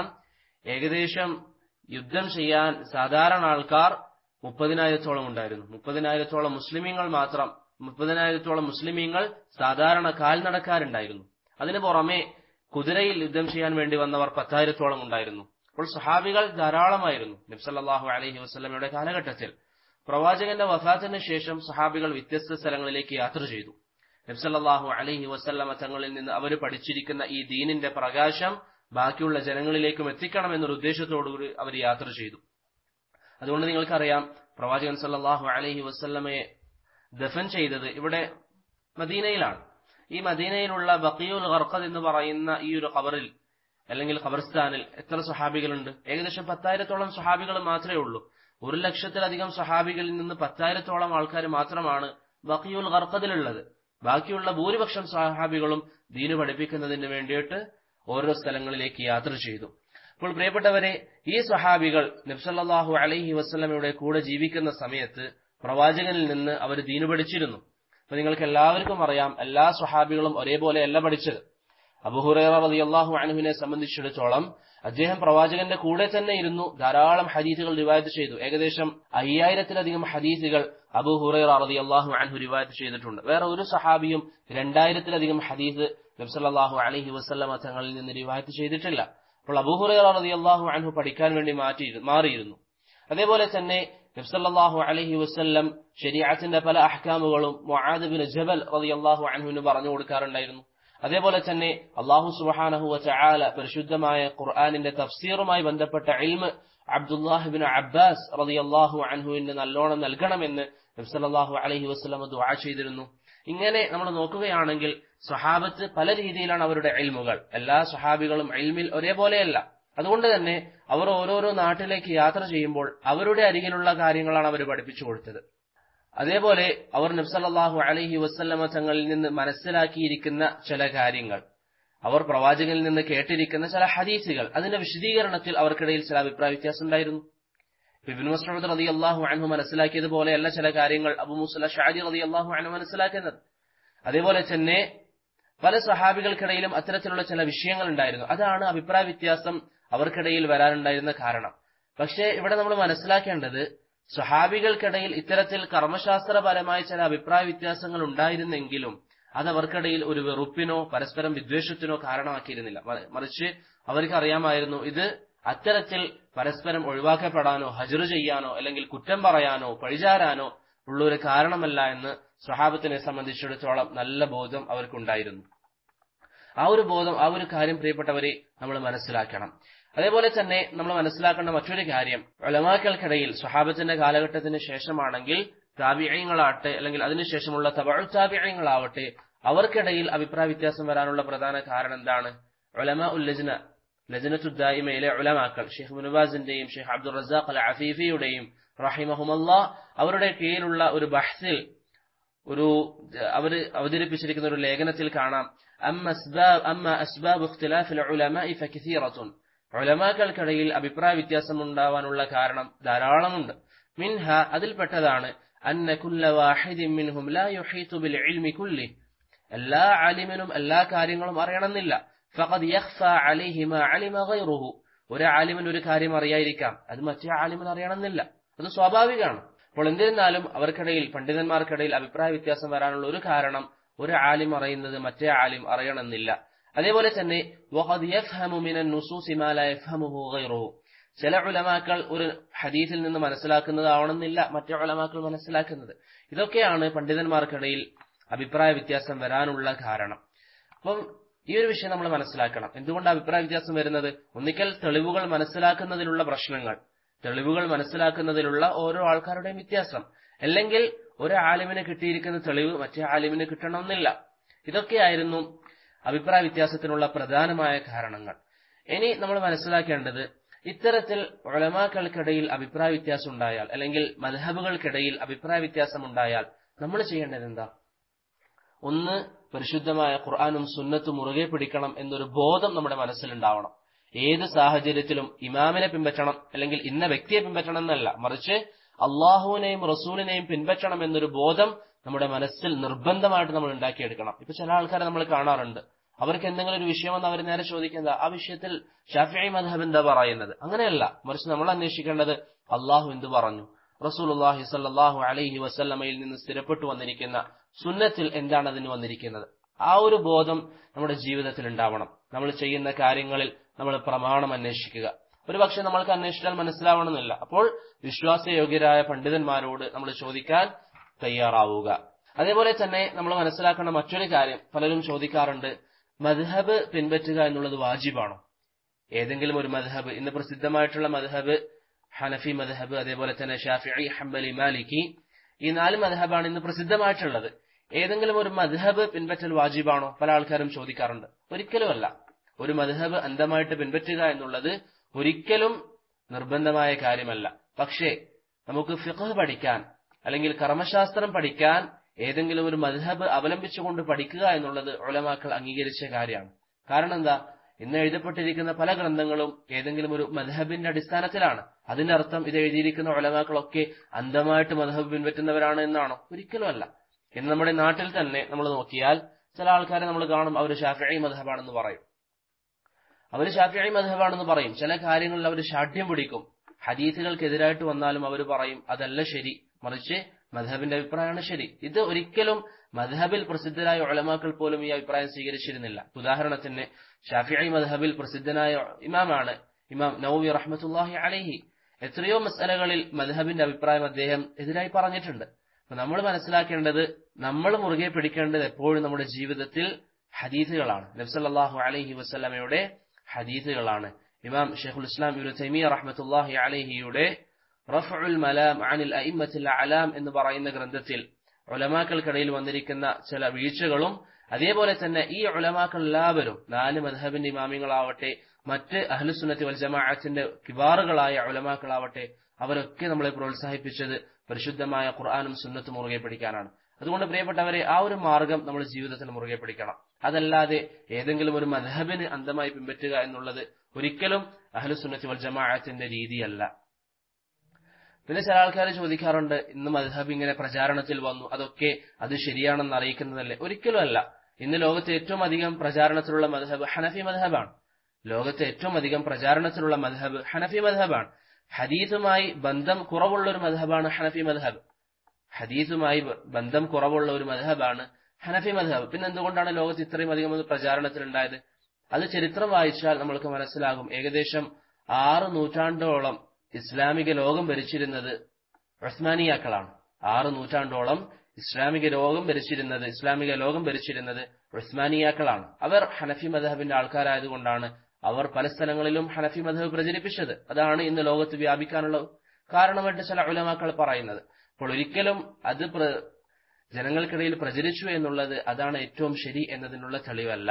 ഏകദേശം യുദ്ധം ചെയ്യാൻ സാധാരണ ആൾക്കാർ മുപ്പതിനായിരത്തോളം ഉണ്ടായിരുന്നു മുപ്പതിനായിരത്തോളം മുസ്ലിമീങ്ങൾ മാത്രം മുപ്പതിനായിരത്തോളം മുസ്ലിമീങ്ങൾ സാധാരണ കാൽനടക്കാരുണ്ടായിരുന്നു അതിനു പുറമെ കുതിരയിൽ യുദ്ധം ചെയ്യാൻ വേണ്ടി വന്നവർ പത്തായിരത്തോളം ഉണ്ടായിരുന്നു അപ്പോൾ സഹാബികൾ ധാരാളമായിരുന്നു നബ്സല്ലാഹു അലഹി വസ്ലമയുടെ കാലഘട്ടത്തിൽ പ്രവാചകന്റെ വഫാത്തിന് ശേഷം സഹാബികൾ വ്യത്യസ്ത സ്ഥലങ്ങളിലേക്ക് യാത്ര ചെയ്തു നബ്സല്ലാഹു അലഹി വസ്ല്ലമ തങ്ങളിൽ നിന്ന് അവർ പഠിച്ചിരിക്കുന്ന ഈ ദീനിന്റെ പ്രകാശം ബാക്കിയുള്ള ജനങ്ങളിലേക്കും എത്തിക്കണം എന്നൊരു ഉദ്ദേശത്തോടുകൂടി അവർ യാത്ര ചെയ്തു അതുകൊണ്ട് നിങ്ങൾക്കറിയാം പ്രവാചകൻ സല്ലാഹു അലഹി വസ്ല്ലമയെ ദഫൻ ചെയ്തത് ഇവിടെ മദീനയിലാണ് ഈ മദീനയിലുള്ള ബക്കിയുൽ ഖർഖദ് എന്ന് പറയുന്ന ഈ ഒരു ഖബറിൽ അല്ലെങ്കിൽ ഖബർസ്ഥാനിൽ എത്ര സഹാബികളുണ്ട് ഏകദേശം പത്തായിരത്തോളം സഹാബികൾ മാത്രമേ ഉള്ളൂ ഒരു ലക്ഷത്തിലധികം സഹാബികളിൽ നിന്ന് പത്തായിരത്തോളം ആൾക്കാർ മാത്രമാണ് ബക്കിയുൽ ഖർഖദിലുള്ളത് ബാക്കിയുള്ള ഭൂരിപക്ഷം സഹാബികളും ദീന് പഠിപ്പിക്കുന്നതിന് വേണ്ടിയിട്ട് ഓരോ സ്ഥലങ്ങളിലേക്ക് യാത്ര ചെയ്തു അപ്പോൾ പ്രിയപ്പെട്ടവരെ ഈ സഹാബികൾ നബ്സല്ലാഹു അലൈഹി വസ്ലമയുടെ കൂടെ ജീവിക്കുന്ന സമയത്ത് പ്രവാചകനിൽ നിന്ന് അവർ ദീന് പഠിച്ചിരുന്നു അപ്പൊ നിങ്ങൾക്ക് എല്ലാവർക്കും അറിയാം എല്ലാ സ്വഹാബികളും ഒരേപോലെയല്ല പഠിച്ചത് അബുഹുറേറ റതി അള്ളാഹു അനുവിനെ സംബന്ധിച്ചിടത്തോളം അദ്ദേഹം പ്രവാചകന്റെ കൂടെ തന്നെ ഇരുന്നു ധാരാളം ഹദീസുകൾ റിവായത്ത് ചെയ്തു ഏകദേശം അയ്യായിരത്തിലധികം ഹദീസുകൾ അബു ഹുറൈറ റതി അള്ളാഹു അൻഹു റിവായത്ത് ചെയ്തിട്ടുണ്ട് വേറെ ഒരു സഹാബിയും രണ്ടായിരത്തിലധികം ഹദീസ് നബ്സല്ലാഹു അലഹി വസ്ലമ തങ്ങളിൽ നിന്ന് റിവായത്ത് ചെയ്തിട്ടില്ല അപ്പോൾ അബു ഹുറൈറ റതി അള്ളാഹു അൻഹു പഠിക്കാൻ വേണ്ടി മാറ്റി മാറിയിരുന്നു അതേപോലെ തന്നെ നബ്സല്ലാഹു അലഹി വസ്ല്ലം ശരിയാത്തിന്റെ പല അഹ്കാമുകളും മുആദ് ബിൻ ജബൽ റതി അള്ളാഹു അൻഹുവിന് പറഞ്ഞു കൊടുക്കാറുണ്ടായിരുന്നു അതേപോലെ തന്നെ അള്ളാഹു സുബാനഹു ചാല പരിശുദ്ധമായ ഖുർആാനിന്റെ തഫ്സീറുമായി ബന്ധപ്പെട്ട ഇൽമ് അബ്ദുല്ലാഹിബിൻ അബ്ബാസ് റതി അള്ളാഹു അൻഹുവിന് നല്ലോണം നൽകണമെന്ന് നബ്സല്ലാഹു അലഹി വസ്ലമ ദുആ ചെയ്തിരുന്നു ഇങ്ങനെ നമ്മൾ നോക്കുകയാണെങ്കിൽ സ്വഹാബത്ത് പല രീതിയിലാണ് അവരുടെ എൽമുകൾ എല്ലാ സ്വഹാബികളും എൽമിൽ ഒരേപോലെയല്ല അതുകൊണ്ട് തന്നെ അവർ ഓരോരോ നാട്ടിലേക്ക് യാത്ര ചെയ്യുമ്പോൾ അവരുടെ അരികിലുള്ള കാര്യങ്ങളാണ് അവർ പഠിപ്പിച്ചു കൊടുത്തത് അതേപോലെ അവർ നബ്സല്ലാഹു അലഹി വസ്ല്ലമ തങ്ങളിൽ നിന്ന് മനസ്സിലാക്കിയിരിക്കുന്ന ചില കാര്യങ്ങൾ അവർ പ്രവാചകനിൽ നിന്ന് കേട്ടിരിക്കുന്ന ചില ഹദീസുകൾ അതിന്റെ വിശദീകരണത്തിൽ അവർക്കിടയിൽ ചില അഭിപ്രായ വ്യത്യാസം ഉണ്ടായിരുന്നു ബിബിൻ മസ്ഊദ് റതി അള്ളാഹു അൻഹു മനസ്സിലാക്കിയതുപോലെയല്ല ചില കാര്യങ്ങൾ അബു മുസ്ല ഷാജി റതി അള്ളാഹു അൻഹു മനസ്സിലാക്കുന്നത് അതേപോലെ തന്നെ പല സഹാബികൾക്കിടയിലും അത്തരത്തിലുള്ള ചില വിഷയങ്ങൾ ഉണ്ടായിരുന്നു അതാണ് അഭിപ്രായ വ്യത്യാസം അവർക്കിടയിൽ വരാനുണ്ടായിരുന്ന കാരണം പക്ഷേ ഇവിടെ നമ്മൾ മനസ്സിലാക്കേണ്ടത് സ്വഹാബികൾക്കിടയിൽ ഇത്തരത്തിൽ കർമ്മശാസ്ത്രപരമായ ചില അഭിപ്രായ വ്യത്യാസങ്ങൾ ഉണ്ടായിരുന്നെങ്കിലും അത് അവർക്കിടയിൽ ഒരു വെറുപ്പിനോ പരസ്പരം വിദ്വേഷത്തിനോ കാരണമാക്കിയിരുന്നില്ല മറിച്ച് അവർക്ക് അറിയാമായിരുന്നു ഇത് അത്തരത്തിൽ പരസ്പരം ഒഴിവാക്കപ്പെടാനോ ഹജറ് ചെയ്യാനോ അല്ലെങ്കിൽ കുറ്റം പറയാനോ പഴിചാരാനോ ഉള്ള ഒരു കാരണമല്ല എന്ന് സ്വഹാബത്തിനെ സംബന്ധിച്ചിടത്തോളം നല്ല ബോധം അവർക്കുണ്ടായിരുന്നു ആ ഒരു ബോധം ആ ഒരു കാര്യം പ്രിയപ്പെട്ടവരെ നമ്മൾ മനസ്സിലാക്കണം അതേപോലെ തന്നെ നമ്മൾ മനസ്സിലാക്കേണ്ട മറ്റൊരു കാര്യം ഒലമാക്കൾക്കിടയിൽ സ്വഹാബത്തിന്റെ കാലഘട്ടത്തിന് ശേഷമാണെങ്കിൽ താബിയങ്ങളാട്ടെ അല്ലെങ്കിൽ അതിനുശേഷമുള്ള തബഴു താബിയങ്ങളാവട്ടെ അവർക്കിടയിൽ അഭിപ്രായ വ്യത്യാസം വരാനുള്ള പ്രധാന കാരണം എന്താണ് ഒലമ ഉല്ലജ്ന ലജനത്തുദ്ദായിമയിലെ ഉലമാക്കൾ ഷെയ്ഖ് മുനുബാസിന്റെയും ഷെയ്ഖ് അബ്ദുൾ റസാഖ് അൽ അഫീഫിയുടെയും റഹിമഹുമല്ല അവരുടെ കീഴിലുള്ള ഒരു ബഹ്സിൽ ഒരു അവർ അവതരിപ്പിച്ചിരിക്കുന്ന ഒരു ലേഖനത്തിൽ കാണാം അമ്മ അസ്ബാബ് അമ്മ അസ്ബാബ് ഇഖ്തിലാഫിൽ ഉലമാഇ ഫകസീറത്തുൻ ഉലമാക്കൾക്കിടയിൽ അഭിപ്രായ വ്യത്യാസം ഉണ്ടാവാനുള്ള കാരണം ധാരാളമുണ്ട് മിൻഹ അതിൽപ്പെട്ടതാണ് അന്ന കുല്ല വാഹിദിൻ മിൻഹും ലാ യുഹീതു ബിൽ ഇൽമി കുല്ലി എല്ലാ ആലിമിനും എല്ലാ കാര്യങ്ങളും അറിയണമെന്നില്ല ഫഖദ് യഖ്ഫ അലൈഹി മാ അലിമ ഗൈറുഹു ഒരു ആലിമിന് ഒരു കാര്യം അറിയായിരിക്കാം അത് മറ്റേ ആലിമിന് അറിയണമെന്നില്ല അത് സ്വാഭാവികമാണ് അപ്പോൾ എന്നിരുന്നാലും അവർക്കിടയിൽ പണ്ഡിതന്മാർക്കിടയിൽ അഭിപ്രായ വ്യത്യാസം വരാനുള്ള ഒരു കാരണം ഒരു ആലിം അറിയുന്നത് മറ്റേ ആലിം അറിയണമെന്നില്ല അതേപോലെ തന്നെ വഖദ് യഫ്ഹമു മിനൻ നുസൂസി മാ ലാ യഫ്ഹമുഹു ഗൈറുഹു ചില ഉലമാക്കൾ ഒരു ഹദീസിൽ നിന്ന് മനസ്സിലാക്കുന്നതാവണമെന്നില്ല മറ്റേ ഉലമാക്കൾ മനസ്സിലാക്കുന്നത് ഇതൊക്കെയാണ് പണ്ഡിതന്മാർക്കിടയിൽ അഭിപ്രായ വ്യത്യാസം വരാനുള്ള കാരണം അപ്പം ഈ ഒരു വിഷയം നമ്മൾ മനസ്സിലാക്കണം എന്തുകൊണ്ട് അഭിപ്രായ വ്യത്യാസം വരുന്നത് ഒന്നിക്കൽ തെളിവുകൾ മനസ്സിലാക്കുന്നതിലുള്ള പ്രശ്നങ്ങൾ തെളിവുകൾ മനസ്സിലാക്കുന്നതിലുള്ള ഓരോ ആൾക്കാരുടെയും വ്യത്യാസം അല്ലെങ്കിൽ ഒരു ആലിമിന് കിട്ടിയിരിക്കുന്ന തെളിവ് മറ്റേ ആലിമിന് കിട്ടണമെന്നില്ല ഇതൊക്കെയായിരുന്നു അഭിപ്രായ വ്യത്യാസത്തിനുള്ള പ്രധാനമായ കാരണങ്ങൾ ഇനി നമ്മൾ മനസ്സിലാക്കേണ്ടത് ഇത്തരത്തിൽ ഒളമാക്കൾക്കിടയിൽ അഭിപ്രായ വ്യത്യാസം ഉണ്ടായാൽ അല്ലെങ്കിൽ മധബുകൾക്കിടയിൽ അഭിപ്രായ വ്യത്യാസം ഉണ്ടായാൽ നമ്മൾ ചെയ്യേണ്ടത് എന്താ ഒന്ന് പരിശുദ്ധമായ ഖുർആാനും സുന്നത്തും മുറുകെ പിടിക്കണം എന്നൊരു ബോധം നമ്മുടെ മനസ്സിലുണ്ടാവണം ഏത് സാഹചര്യത്തിലും ഇമാമിനെ പിൻപറ്റണം അല്ലെങ്കിൽ ഇന്ന വ്യക്തിയെ പിൻപറ്റണം എന്നല്ല മറിച്ച് അള്ളാഹുവിനെയും റസൂലിനെയും പിൻപറ്റണം എന്നൊരു ബോധം നമ്മുടെ മനസ്സിൽ നിർബന്ധമായിട്ട് നമ്മൾ ഉണ്ടാക്കിയെടുക്കണം ഇപ്പൊ ചില ആൾക്കാരെ നമ്മൾ കാണാറുണ്ട് അവർക്ക് എന്തെങ്കിലും ഒരു വിഷയം വന്ന് അവർ നേരെ ചോദിക്കുന്നത് ആ വിഷയത്തിൽ ഷാഫിഐ മദ്ഹബ് എന്താ പറയുന്നത് അങ്ങനെയല്ല മറിച്ച് നമ്മൾ അന്വേഷിക്കേണ്ടത് അള്ളാഹു എന്ത് പറഞ്ഞു റസൂലുള്ളാഹി സല്ലല്ലാഹു അലൈഹി വസല്ലമയിൽ നിന്ന് സ്ഥിരപ്പെട്ടു വന്നിരിക്കുന്ന സുന്നത്തിൽ എന്താണ് അതിന് വന്നിരിക്കുന്നത് ആ ഒരു ബോധം നമ്മുടെ ജീവിതത്തിൽ ഉണ്ടാവണം നമ്മൾ ചെയ്യുന്ന കാര്യങ്ങളിൽ നമ്മൾ പ്രമാണം അന്വേഷിക്കുക ഒരു പക്ഷെ നമ്മൾക്ക് അന്വേഷിച്ചാൽ മനസ്സിലാവണമെന്നില്ല അപ്പോൾ വിശ്വാസയോഗ്യരായ പണ്ഡിതന്മാരോട് നമ്മൾ ചോദിക്കാൻ തയ്യാറാവുക അതേപോലെ തന്നെ നമ്മൾ മനസ്സിലാക്കേണ്ട മറ്റൊരു കാര്യം പലരും ചോദിക്കാറുണ്ട് മദ്ഹബ് പിൻപറ്റുക എന്നുള്ളത് വാജിബാണോ ഏതെങ്കിലും ഒരു മദ്ഹബ് ഇന്ന് പ്രസിദ്ധമായിട്ടുള്ള മദ്ഹബ് ഹനഫി മദ്ഹബ് അതേപോലെ തന്നെ ഷാഫിഇ ഹംബലി മാലിക്കി ഈ നാല് മദ്ഹബാണ് ഇന്ന് പ്രസിദ്ധമായിട്ടുള്ളത് ഏതെങ്കിലും ഒരു മദ്ഹബ് പിൻപറ്റൽ വാജിബാണോ പല ആൾക്കാരും ചോദിക്കാറുണ്ട് ഒരിക്കലുമല്ല ഒരു മദ്ഹബ് അന്ധമായിട്ട് പിൻപറ്റുക എന്നുള്ളത് ഒരിക്കലും നിർബന്ധമായ കാര്യമല്ല പക്ഷേ നമുക്ക് ഫിഖ് പഠിക്കാൻ അല്ലെങ്കിൽ കർമ്മശാസ്ത്രം പഠിക്കാൻ ഏതെങ്കിലും ഒരു മദ്ഹബ് അവലംബിച്ചുകൊണ്ട് പഠിക്കുക എന്നുള്ളത് ഉലമാക്കൾ അംഗീകരിച്ച കാര്യമാണ് കാരണം എന്താ ഇന്ന് എഴുതപ്പെട്ടിരിക്കുന്ന പല ഗ്രന്ഥങ്ങളും ഏതെങ്കിലും ഒരു മദ്ഹബിന്റെ അടിസ്ഥാനത്തിലാണ് അതിന്റെ അർത്ഥം ഇത് എഴുതിയിരിക്കുന്ന ഉലമാക്കളൊക്കെ അന്ധമായിട്ട് മദ്ഹബ് പിൻപറ്റുന്നവരാണ് എന്നാണോ ഒരിക്കലും അല്ല ഇന്ന് നമ്മുടെ നാട്ടിൽ തന്നെ നമ്മൾ നോക്കിയാൽ ചില ആൾക്കാരെ നമ്മൾ കാണും അവർ ഷാഫിഐ മദ്ഹബാണെന്ന് പറയും അവർ ഷാഫിഐ മദ്ഹബാണെന്ന് പറയും ചില കാര്യങ്ങളിൽ അവർ ഷാഠ്യം പിടിക്കും ഹദീസുകൾക്കെതിരായിട്ട് വന്നാലും അവർ പറയും അതല്ല ശരി മറിച്ച് മദ്ഹബിന്റെ അഭിപ്രായമാണ് ശരി ഇത് ഒരിക്കലും മദ്ഹബിൽ പ്രസിദ്ധരായ ഉലമാക്കൾ പോലും ഈ അഭിപ്രായം സ്വീകരിച്ചിരുന്നില്ല ഉദാഹരണത്തിന് ഷാഫിഐ മദ്ഹബിൽ പ്രസിദ്ധനായ ഇമാമാണ് ഇമാം നൌവി റഹ്മത്തുല്ലാഹി അലൈഹി എത്രയോ മസലകളിൽ മദ്ഹബിന്റെ അഭിപ്രായം അദ്ദേഹം എതിരായി പറഞ്ഞിട്ടുണ്ട് അപ്പൊ നമ്മൾ മനസ്സിലാക്കേണ്ടത് നമ്മൾ മുറുകെ പിടിക്കേണ്ടത് എപ്പോഴും നമ്മുടെ ജീവിതത്തിൽ ഹദീസുകളാണ് നബ്സല്ലാഹു അലൈഹി വസ്ലമയുടെ ഹദീസുകളാണ് ഇമാം ഷെയ്ഖുൽ ഇസ്ലാം ഇബ്നു തൈമിയ റഹ്മത്തുല്ലാഹി അലൈഹിയുടെ റഫ്ഉൽ മലാം അനിൽ അഇമ്മത്തിൽ അലാം എന്ന് പറയുന്ന ഗ്രന്ഥത്തിൽ ഉലമാക്കൾക്കിടയിൽ വന്നിരിക്കുന്ന ചില വീഴ്ചകളും അതേപോലെ തന്നെ ഈ ഉലമാക്കൾ എല്ലാവരും നാല് മദ്ഹബിന്റെ ഇമാമിങ്ങളാവട്ടെ മറ്റ് അഹ്ലുസുന്നത്തി വൽ ജമാഅത്തിന്റെ കിബാറുകളായ ഉലമാക്കളാവട്ടെ അവരൊക്കെ നമ്മളെ പ്രോത്സാഹിപ്പിച്ചത് പരിശുദ്ധമായ ഖുർആാനും സുന്നത്തും മുറുകെ പിടിക്കാനാണ് അതുകൊണ്ട് പ്രിയപ്പെട്ടവരെ ആ ഒരു മാർഗം നമ്മൾ ജീവിതത്തിൽ മുറുകെ പിടിക്കണം അതല്ലാതെ ഏതെങ്കിലും ഒരു മദ്ഹബിന് അന്ധമായി പിൻപറ്റുക എന്നുള്ളത് ഒരിക്കലും അഹ്ലുസുന്നത്തി വൽ ജമാഅത്തിന്റെ രീതിയല്ല പിന്നെ ചില ആൾക്കാർ ചോദിക്കാറുണ്ട് ഇന്ന് മദ്ഹബ് ഇങ്ങനെ പ്രചാരണത്തിൽ വന്നു അതൊക്കെ അത് ശരിയാണെന്ന് അറിയിക്കുന്നതല്ലേ ഒരിക്കലും അല്ല ഇന്ന് ലോകത്തെ ഏറ്റവും അധികം പ്രചാരണത്തിലുള്ള മദ്ഹബ് ഹനഫി മദ്ഹബാണ് ലോകത്തെ ഏറ്റവും അധികം പ്രചാരണത്തിലുള്ള മദ്ഹബ് ഹനഫി മദ്ഹബാണ് ഹദീസുമായി ബന്ധം കുറവുള്ള ഒരു മദ്ഹബാണ് ഹനഫി മദ്ഹബ് ഹദീസുമായി ബന്ധം കുറവുള്ള ഒരു മദ്ഹബാണ് ഹനഫി മദ്ഹബ് പിന്നെ എന്തുകൊണ്ടാണ് ലോകത്ത് ഇത്രയും അധികം അത് പ്രചാരണത്തിലുണ്ടായത് അത് ചരിത്രം വായിച്ചാൽ നമ്മൾക്ക് മനസ്സിലാകും ഏകദേശം ആറ് നൂറ്റാണ്ടോളം ഇസ്ലാമിക ലോകം ഭരിച്ചിരുന്നത് ഉസ്മാനിയാക്കളാണ് ആറ് നൂറ്റാണ്ടോളം ഇസ്ലാമിക ലോകം ഭരിച്ചിരുന്നത് ഇസ്ലാമിക ലോകം ഭരിച്ചിരുന്നത് ഉസ്മാനിയാക്കളാണ് അവർ ഹനഫി മദഹബിന്റെ ആൾക്കാരായതുകൊണ്ടാണ് അവർ പല സ്ഥലങ്ങളിലും ഹനഫി മദഹബ് പ്രചരിപ്പിച്ചത് അതാണ് ഇന്ന് ലോകത്ത് വ്യാപിക്കാനുള്ള കാരണമായിട്ട് ചില ഉലമാക്കൾ പറയുന്നത് അപ്പോൾ ഒരിക്കലും അത് ജനങ്ങൾക്കിടയിൽ പ്രചരിച്ചു എന്നുള്ളത് അതാണ് ഏറ്റവും ശരി എന്നതിനുള്ള തെളിവല്ല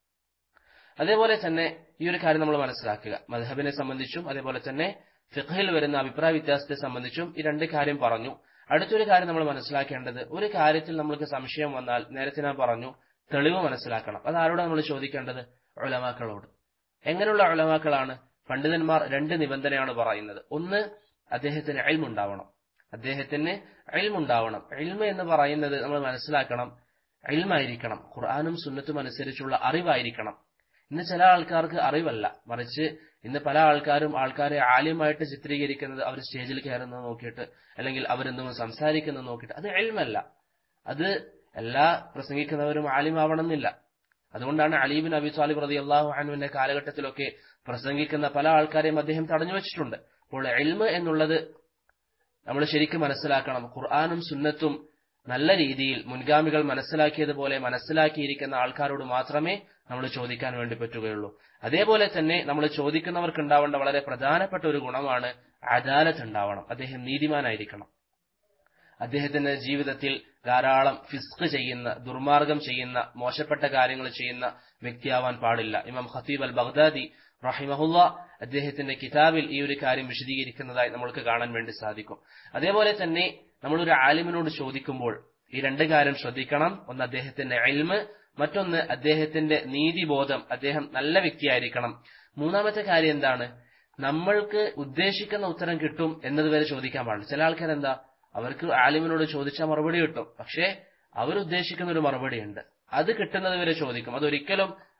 അതേപോലെ തന്നെ ഈ ഒരു കാര്യം നമ്മൾ മനസ്സിലാക്കുക മദ്ഹബിനെ സംബന്ധിച്ചും അതേപോലെ തന്നെ ഫിഖഹിൽ വരുന്ന അഭിപ്രായ വ്യത്യാസത്തെ സംബന്ധിച്ചും ഈ രണ്ട് കാര്യം പറഞ്ഞു അടുത്തൊരു കാര്യം നമ്മൾ മനസ്സിലാക്കേണ്ടത് ഒരു കാര്യത്തിൽ നമ്മൾക്ക് സംശയം വന്നാൽ നേരത്തെ ഞാൻ പറഞ്ഞു തെളിവ് മനസ്സിലാക്കണം അത് ആരോട് നമ്മൾ ചോദിക്കേണ്ടത് ഉലമാക്കളോട് എങ്ങനെയുള്ള ഉലമാക്കളാണ് പണ്ഡിതന്മാർ രണ്ട് നിബന്ധനയാണ് പറയുന്നത് ഒന്ന് അദ്ദേഹത്തിന് അയൽമുണ്ടാവണം അദ്ദേഹത്തിന് അയൽമുണ്ടാവണം അയൽമ എന്ന് പറയുന്നത് നമ്മൾ മനസ്സിലാക്കണം അയൽമായിരിക്കണം ഖുർആാനും സുന്നത്തും അനുസരിച്ചുള്ള അറിവായിരിക്കണം ഇന്ന് ചില ആൾക്കാർക്ക് അറിവല്ല മറിച്ച് ഇന്ന് പല ആൾക്കാരും ആൾക്കാരെ ആദ്യമായിട്ട് ചിത്രീകരിക്കുന്നത് അവർ സ്റ്റേജിൽ കയറുന്നത് നോക്കിയിട്ട് അല്ലെങ്കിൽ അവരെന്തെങ്കിലും സംസാരിക്കുന്നത് നോക്കിയിട്ട് അത് എൽമല്ല അത് എല്ലാ പ്രസംഗിക്കുന്നവരും ആലിമാവണമെന്നില്ല അതുകൊണ്ടാണ് അലീബിൻ അബി സാലിബ് റതി അള്ളാഹു അനുവിന്റെ കാലഘട്ടത്തിലൊക്കെ പ്രസംഗിക്കുന്ന പല ആൾക്കാരെയും അദ്ദേഹം തടഞ്ഞു വെച്ചിട്ടുണ്ട് അപ്പോൾ എൽമ എന്നുള്ളത് നമ്മൾ ശരിക്കും മനസ്സിലാക്കണം ഖുർആാനും സുന്നത്തും നല്ല രീതിയിൽ മുൻഗാമികൾ മനസ്സിലാക്കിയതുപോലെ മനസ്സിലാക്കിയിരിക്കുന്ന ആൾക്കാരോട് മാത്രമേ നമ്മൾ ചോദിക്കാൻ വേണ്ടി പറ്റുകയുള്ളൂ അതേപോലെ തന്നെ നമ്മൾ ചോദിക്കുന്നവർക്ക് ഉണ്ടാവേണ്ട വളരെ പ്രധാനപ്പെട്ട ഒരു ഗുണമാണ് അദാലത്ത് ഉണ്ടാവണം അദ്ദേഹം നീതിമാനായിരിക്കണം അദ്ദേഹത്തിന്റെ ജീവിതത്തിൽ ധാരാളം ഫിസ്ക് ചെയ്യുന്ന ദുർമാർഗം ചെയ്യുന്ന മോശപ്പെട്ട കാര്യങ്ങൾ ചെയ്യുന്ന വ്യക്തിയാവാൻ പാടില്ല ഇമാം ഖത്തീബ് അൽ ബഗ്ദാദി റഹിമഹുല്ല അദ്ദേഹത്തിന്റെ കിതാബിൽ ഈ ഒരു കാര്യം വിശദീകരിക്കുന്നതായി നമ്മൾക്ക് കാണാൻ വേണ്ടി സാധിക്കും അതേപോലെ തന്നെ നമ്മളൊരു ആലിമിനോട് ചോദിക്കുമ്പോൾ ഈ രണ്ട് കാര്യം ശ്രദ്ധിക്കണം ഒന്ന് അദ്ദേഹത്തിന്റെ എൽമ് മറ്റൊന്ന് അദ്ദേഹത്തിന്റെ നീതിബോധം അദ്ദേഹം നല്ല വ്യക്തിയായിരിക്കണം മൂന്നാമത്തെ കാര്യം എന്താണ് നമ്മൾക്ക് ഉദ്ദേശിക്കുന്ന ഉത്തരം കിട്ടും എന്നതുവരെ ചോദിക്കാൻ പാടില്ല ചില ആൾക്കാർ എന്താ അവർക്ക് ആലിമിനോട് ചോദിച്ചാൽ മറുപടി കിട്ടും പക്ഷേ അവരുദ്ദേശിക്കുന്ന ഒരു മറുപടി ഉണ്ട് അത് കിട്ടുന്നത് വരെ ചോദിക്കും അതൊരിക്കലും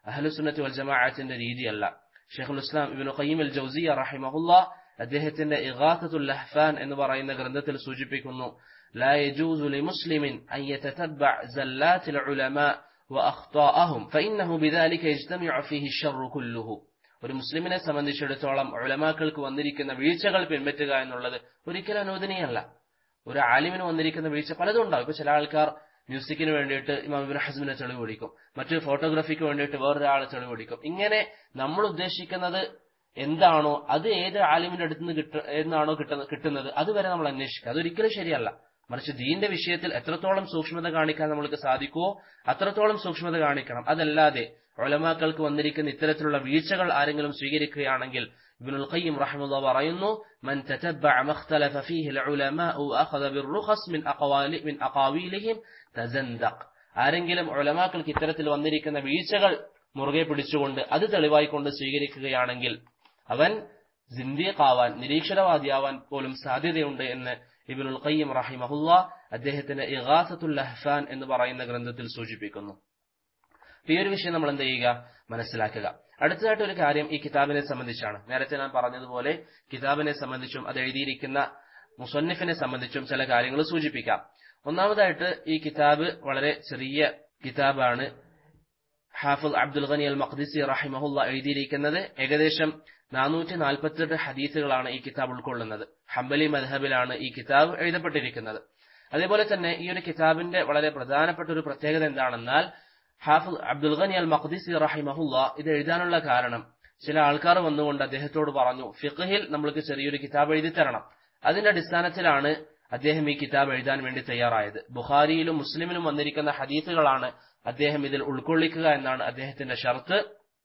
അഹ്ലുസുന്നത്തി വൽ ജമാഅത്തിന്റെ രീതിയല്ല ഷെയ്ഖുൽ ഇസ്ലാം ഇബ്നു ഖയ്യിം അൽ ജൗസിയ റഹിമഹുല്ല അദ്ദേഹത്തിന്റെ ഇഗാസത്തുൽ ലഹ്ഫാൻ എന്ന് പറയുന്ന ഗ്രന്ഥത്തിൽ സൂചിപ്പിക്കുന്നു لا يجوز لمسلم أن يتتبع زلات العلماء وأخطاءهم فإنه بذلك يجتمع فيه الشر كله ഒരു മുസ്ലിമിനെ സംബന്ധിച്ചിടത്തോളം ഉലമാക്കൾക്ക് വന്നിരിക്കുന്ന വീഴ്ചകൾ പിൻപറ്റുക എന്നുള്ളത് ഒരിക്കലും അനുവദനീയമല്ല ഒരു ആലിമിന് വന്നിരിക്കുന്ന വീഴ്ച പലതും ഉണ്ടാവും ഇപ്പൊ ചില ആൾക്കാർ മ്യൂസിക്കിന് വേണ്ടിയിട്ട് ഇമാം ഇബ്നു ഹസ്മിനെ തെളിവ് പിടിക്കും മറ്റു ഫോട്ടോഗ്രാഫിക്ക് വേണ്ടിയിട്ട് വേറൊരാളെ തെളിവ് പിടിക്കും ഇങ്ങനെ നമ്മൾ ഉദ്ദേശിക്കുന്നത് എന്താണോ അത് ഏത് ആലിമിന്റെ അടുത്ത് നിന്ന് കിട്ട എന്നാണോ കിട്ടുന്ന കിട്ടുന്നത് അതുവരെ നമ്മൾ അന്വേഷിക്കുക അതൊരിക്കലും ശരിയല്ല മറിച്ച് ദീന്റെ വിഷയത്തിൽ എത്രത്തോളം സൂക്ഷ്മത കാണിക്കാൻ നമ്മൾക്ക് സാധിക്കുമോ അത്രത്തോളം സൂക്ഷ്മത കാണിക്കണം അതല്ലാതെ ഒലമാക്കൾക്ക് വന്നിരിക്കുന്ന ഇത്തരത്തിലുള്ള വീഴ്ചകൾ ആരെങ്കിലും സ്വീകരിക്കുകയാണെങ്കിൽ ഇബ്നുൽ ഖയ്യിം റഹ്മത്തുള്ളാഹി പറയുന്നു മൻ തതബ്ബഅ മഖ്തലഫ ഫീഹി العلماء واخذ بالرخص من اقوال من اقاويلهم تزندق ആരെങ്കിലും ഉലമാക്കൾക്ക് ഇത്തരത്തിൽ വന്നിരിക്കുന്ന വീഴ്ചകൾ മുറുകെ പിടിച്ചുകൊണ്ട് അത് തെളിവായിക്കൊണ്ട് സ്വീകരിക്കുകയാണെങ്കിൽ അവൻ ജിന്ദീഖാവാൻ നിരീക്ഷരവാദിയാവാൻ പോലും സാധ്യതയുണ്ട് എന്ന് ഇബിനുൽ ഖയ്യം റഹിമഹുല്ല അദ്ദേഹത്തിന്റെ ഇഗാസത്തുൽ ലഹ്ഫാൻ എന്ന് പറയുന്ന ഗ്രന്ഥത്തിൽ സൂചിപ്പിക്കുന്നു ഈ ഒരു വിഷയം നമ്മൾ എന്ത് ചെയ്യുക മനസ്സിലാക്കുക അടുത്തതായിട്ട് ഒരു കാര്യം ഈ കിതാബിനെ സംബന്ധിച്ചാണ് നേരത്തെ ഞാൻ പറഞ്ഞതുപോലെ കിതാബിനെ സംബന്ധിച്ചും അത് എഴുതിയിരിക്കുന്ന മുസന്നിഫിനെ സംബന്ധിച്ചും ചില കാര്യങ്ങൾ സൂചിപ്പിക്കാം ഒന്നാമതായിട്ട് ഈ കിതാബ് വളരെ ചെറിയ കിതാബാണ് ഹാഫിൽ അബ്ദുൽ ഖനി അൽ മഖ്ദിസി റഹിമഹുല്ല എഴുതിയിരിക്കുന്നത് ഏകദേശം നാനൂറ്റി നാൽപ്പത്തെട്ട് ഹദീസുകളാണ് ഈ കിതാബ് ഉൾക്കൊള്ളുന്നത് ഹംബലി മദ്ഹബിലാണ് ഈ കിതാബ് എഴുതപ്പെട്ടിരിക്കുന്നത് അതേപോലെ തന്നെ ഈ ഒരു കിതാബിന്റെ വളരെ പ്രധാനപ്പെട്ട ഒരു പ്രത്യേകത എന്താണെന്നാൽ ഹാഫിൽ അബ്ദുൽ ഖനി അൽ മഖ്ദിസി റഹിമഹുല്ല ഇത് എഴുതാനുള്ള കാരണം ചില ആൾക്കാർ വന്നുകൊണ്ട് അദ്ദേഹത്തോട് പറഞ്ഞു ഫിഖഹിൽ നമ്മൾക്ക് ചെറിയൊരു കിതാബ് എഴുതി തരണം അതിന്റെ അടിസ്ഥാനത്തിലാണ് അദ്ദേഹം ഈ കിതാബ് എഴുതാൻ വേണ്ടി തയ്യാറായത് ബുഖാരിയിലും മുസ്ലിമിലും വന്നിരിക്കുന്ന ഹദീസുകളാണ് അദ്ദേഹം ഇതിൽ ഉൾക്കൊള്ളിക്കുക എന്നാണ് അദ്ദേഹത്തിന്റെ ഷർത്ത്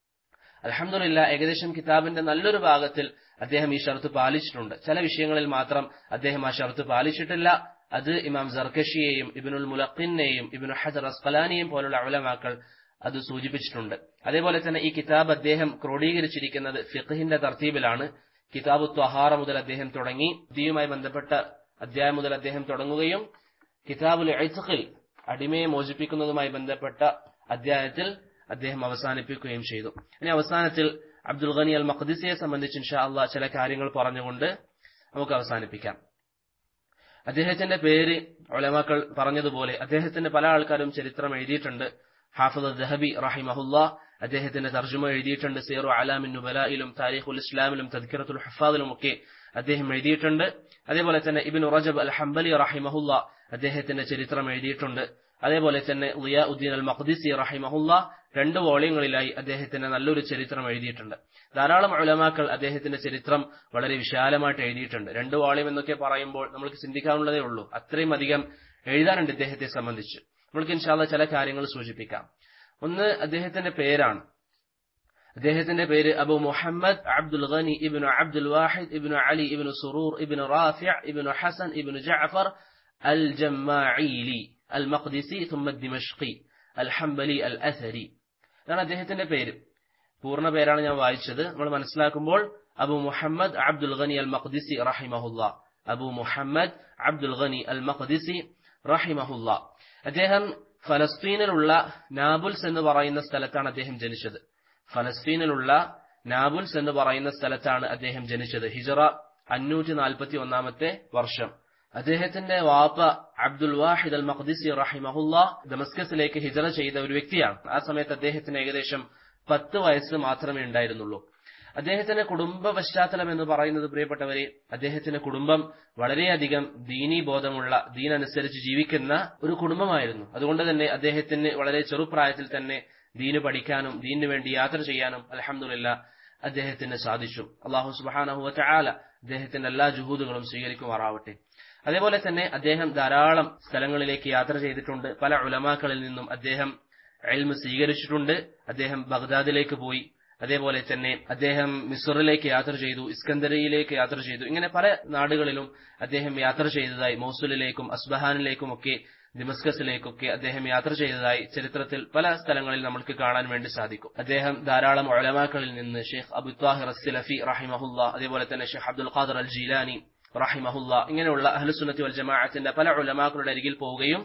അലഹമില്ല ഏകദേശം കിതാബിന്റെ നല്ലൊരു ഭാഗത്തിൽ അദ്ദേഹം ഈ ഷർത്ത് പാലിച്ചിട്ടുണ്ട് ചില വിഷയങ്ങളിൽ മാത്രം അദ്ദേഹം ആ ഷർത്ത് പാലിച്ചിട്ടില്ല അത് ഇമാം ജർക്കഷിയെയും ഇബിനുൽ മുലഖിനെയും ഇബിനു ഹജർ അസ്കലാനിയെയും പോലുള്ള ഉലമാക്കൾ അത് സൂചിപ്പിച്ചിട്ടുണ്ട് അതേപോലെ തന്നെ ഈ കിതാബ് അദ്ദേഹം ക്രോഡീകരിച്ചിരിക്കുന്നത് ഫിഖഹിന്റെ തർത്തീബിലാണ് കിതാബ് ത്വഹാറ മുതൽ അദ്ദേഹം തുടങ്ങി ഇതിയുമായി ബന്ധപ്പെട്ട അധ്യായം മുതൽ അദ്ദേഹം തുടങ്ങുകയും കിതാബുൽ എഴുത്തുഖിൽ അടിമയെ മോചിപ്പിക്കുന്നതുമായി ബന്ധപ്പെട്ട അധ്യായത്തിൽ അദ്ദേഹം അവസാനിപ്പിക്കുകയും ചെയ്തു ഇനി അവസാനത്തിൽ അബ്ദുൽ ഖനി അൽ മഖ്ദിസിയെ സംബന്ധിച്ച് ഇൻഷാ അള്ളാ ചില കാര്യങ്ങൾ പറഞ്ഞുകൊണ്ട് നമുക്ക് അവസാനിപ്പിക്കാം അദ്ദേഹത്തിന്റെ പേര് ഒലമാക്കൾ പറഞ്ഞതുപോലെ അദ്ദേഹത്തിന്റെ പല ആൾക്കാരും ചരിത്രം എഴുതിയിട്ടുണ്ട് ഹാഫിദ് ദഹബി റഹിമഹുല്ല അദ്ദേഹത്തിന്റെ തർജ്ജമ എഴുതിയിട്ടുണ്ട് സീറു അലാമിൻ നുബലയിലും താരിഖുൽ ഇസ്ലാമിലും തദ്ക്കിറത്തുൽ ഹഫാദിലും ഒക്കെ അദ്ദേഹം എഴുതിയിട്ടുണ്ട് അതേപോലെ തന്നെ ഇബിൻ റജബ് അൽ ഹംബലി റഹിമഹുല്ല അദ്ദേഹത്തിന്റെ ചരിത്രം എഴുതിയിട്ടുണ്ട് അതേപോലെ തന്നെ ലിയാ ഉദ്ദീൻ അൽ മഖ്ദിസി റഹിമഹുല്ല രണ്ട് വോളിയങ്ങളിലായി അദ്ദേഹത്തിന്റെ നല്ലൊരു ചരിത്രം എഴുതിയിട്ടുണ്ട് ധാരാളം ഉലമാക്കൾ അദ്ദേഹത്തിന്റെ ചരിത്രം വളരെ വിശാലമായിട്ട് എഴുതിയിട്ടുണ്ട് രണ്ട് വോളിയം എന്നൊക്കെ പറയുമ്പോൾ നമുക്ക് ചിന്തിക്കാവുന്നതേ ഉള്ളൂ അത്രയും അധികം എഴുതാനുണ്ട് ഇദ്ദേഹത്തെ സംബന്ധിച്ച് നമുക്ക് ഇൻഷാല്ല ചില കാര്യങ്ങൾ സൂചിപ്പിക്കാം ഒന്ന് അദ്ദേഹത്തിന്റെ പേരാണ് അദ്ദേഹത്തിന്റെ പേര് അബു മുഹമ്മദ് അബ്ദുൽ ഖനി ഇബ്നു അബ്ദുൽ വാഹിദ് ഇബ്നു അലി ഇബ്നു സുറൂർ ഇബ്നു റാഫിഅ ഇബ്നു ഹസൻ ഇബ്നു ജഅഫർ അൽ ജമ്മാഈലി അൽ മഖ്ദിസി ثم الدمشقي الحنبلي الأثري ഇതാണ് അദ്ദേഹത്തിന്റെ പേര് പൂർണ്ണ പേരാണ് ഞാൻ വായിച്ചത് നമ്മൾ മനസ്സിലാക്കുമ്പോൾ അബു മുഹമ്മദ് അബ്ദുൽ ഖനി അൽ മഖ്ദിസി റഹിമഹുല്ല അബു മുഹമ്മദ് അബ്ദുൽ ഖനി അൽ മഖ്ദിസി റഹിമഹുല്ല അദ്ദേഹം ഫലസ്തീനിലുള്ള നാബുൽസ് എന്ന് പറയുന്ന സ്ഥലത്താണ് അദ്ദേഹം ജനിച്ചത് ഫലസ്തീനിലുള്ള നാബുൽസ് എന്ന് പറയുന്ന സ്ഥലത്താണ് അദ്ദേഹം ജനിച്ചത് ഹിജറ അഞ്ഞൂറ്റി നാൽപ്പത്തി ഒന്നാമത്തെ വർഷം അദ്ദേഹത്തിന്റെ വാപ്പ അബ്ദുൽ വാഹിദ് അൽ മഖ്ദിസി റഹിമഹുല്ല ദമസ്കസിലേക്ക് ഹിജറ ചെയ്ത ഒരു വ്യക്തിയാണ് ആ സമയത്ത് അദ്ദേഹത്തിന് ഏകദേശം പത്ത് വയസ്സ് മാത്രമേ ഉണ്ടായിരുന്നുള്ളൂ അദ്ദേഹത്തിന്റെ കുടുംബ പശ്ചാത്തലം എന്ന് പറയുന്നത് പ്രിയപ്പെട്ടവരെ അദ്ദേഹത്തിന്റെ കുടുംബം വളരെയധികം ദീനീ ബോധമുള്ള ദീനനുസരിച്ച് ജീവിക്കുന്ന ഒരു കുടുംബമായിരുന്നു അതുകൊണ്ട് തന്നെ അദ്ദേഹത്തിന് വളരെ ചെറുപ്രായത്തിൽ തന്നെ ദീന് പഠിക്കാനും ദീനു വേണ്ടി യാത്ര ചെയ്യാനും അലഹമുല്ല അദ്ദേഹത്തിന് സാധിച്ചു അള്ളാഹു സുബാനഹുവ ചാല അദ്ദേഹത്തിന്റെ എല്ലാ ജുഹൂദുകളും സ്വീകരിക്കുമാറാവട്ടെ അതേപോലെ തന്നെ അദ്ദേഹം ധാരാളം സ്ഥലങ്ങളിലേക്ക് യാത്ര ചെയ്തിട്ടുണ്ട് പല ഉലമാക്കളിൽ നിന്നും അദ്ദേഹം എൽമ് സ്വീകരിച്ചിട്ടുണ്ട് അദ്ദേഹം ബഗ്ദാദിലേക്ക് പോയി അതേപോലെ തന്നെ അദ്ദേഹം മിസറിലേക്ക് യാത്ര ചെയ്തു ഇസ്കന്ദരയിലേക്ക് യാത്ര ചെയ്തു ഇങ്ങനെ പല നാടുകളിലും അദ്ദേഹം യാത്ര ചെയ്തതായി മൗസുലിലേക്കും അസ്ബഹാനിലേക്കും ഒക്കെ ദിമസ്കസിലേക്കൊക്കെ അദ്ദേഹം യാത്ര ചെയ്തതായി ചരിത്രത്തിൽ പല സ്ഥലങ്ങളിൽ നമുക്ക് കാണാൻ വേണ്ടി സാധിക്കും അദ്ദേഹം ധാരാളം ഒളമാക്കളിൽ നിന്ന് ഷെയ്ഖ് അബു താഹിർ അസ്ലഫി റഹിമഹുല്ല അതേപോലെ തന്നെ ഷെയ്ഖ് അബ്ദുൽ ഖാദർ അൽ ജീലാനി റഹിമഹുല്ല ഇങ്ങനെയുള്ള അഹ്ലുസുന്നത്തി വൽ ജമാഅത്തിന്റെ പല ഉലമാക്കളുടെ അരികിൽ പോവുകയും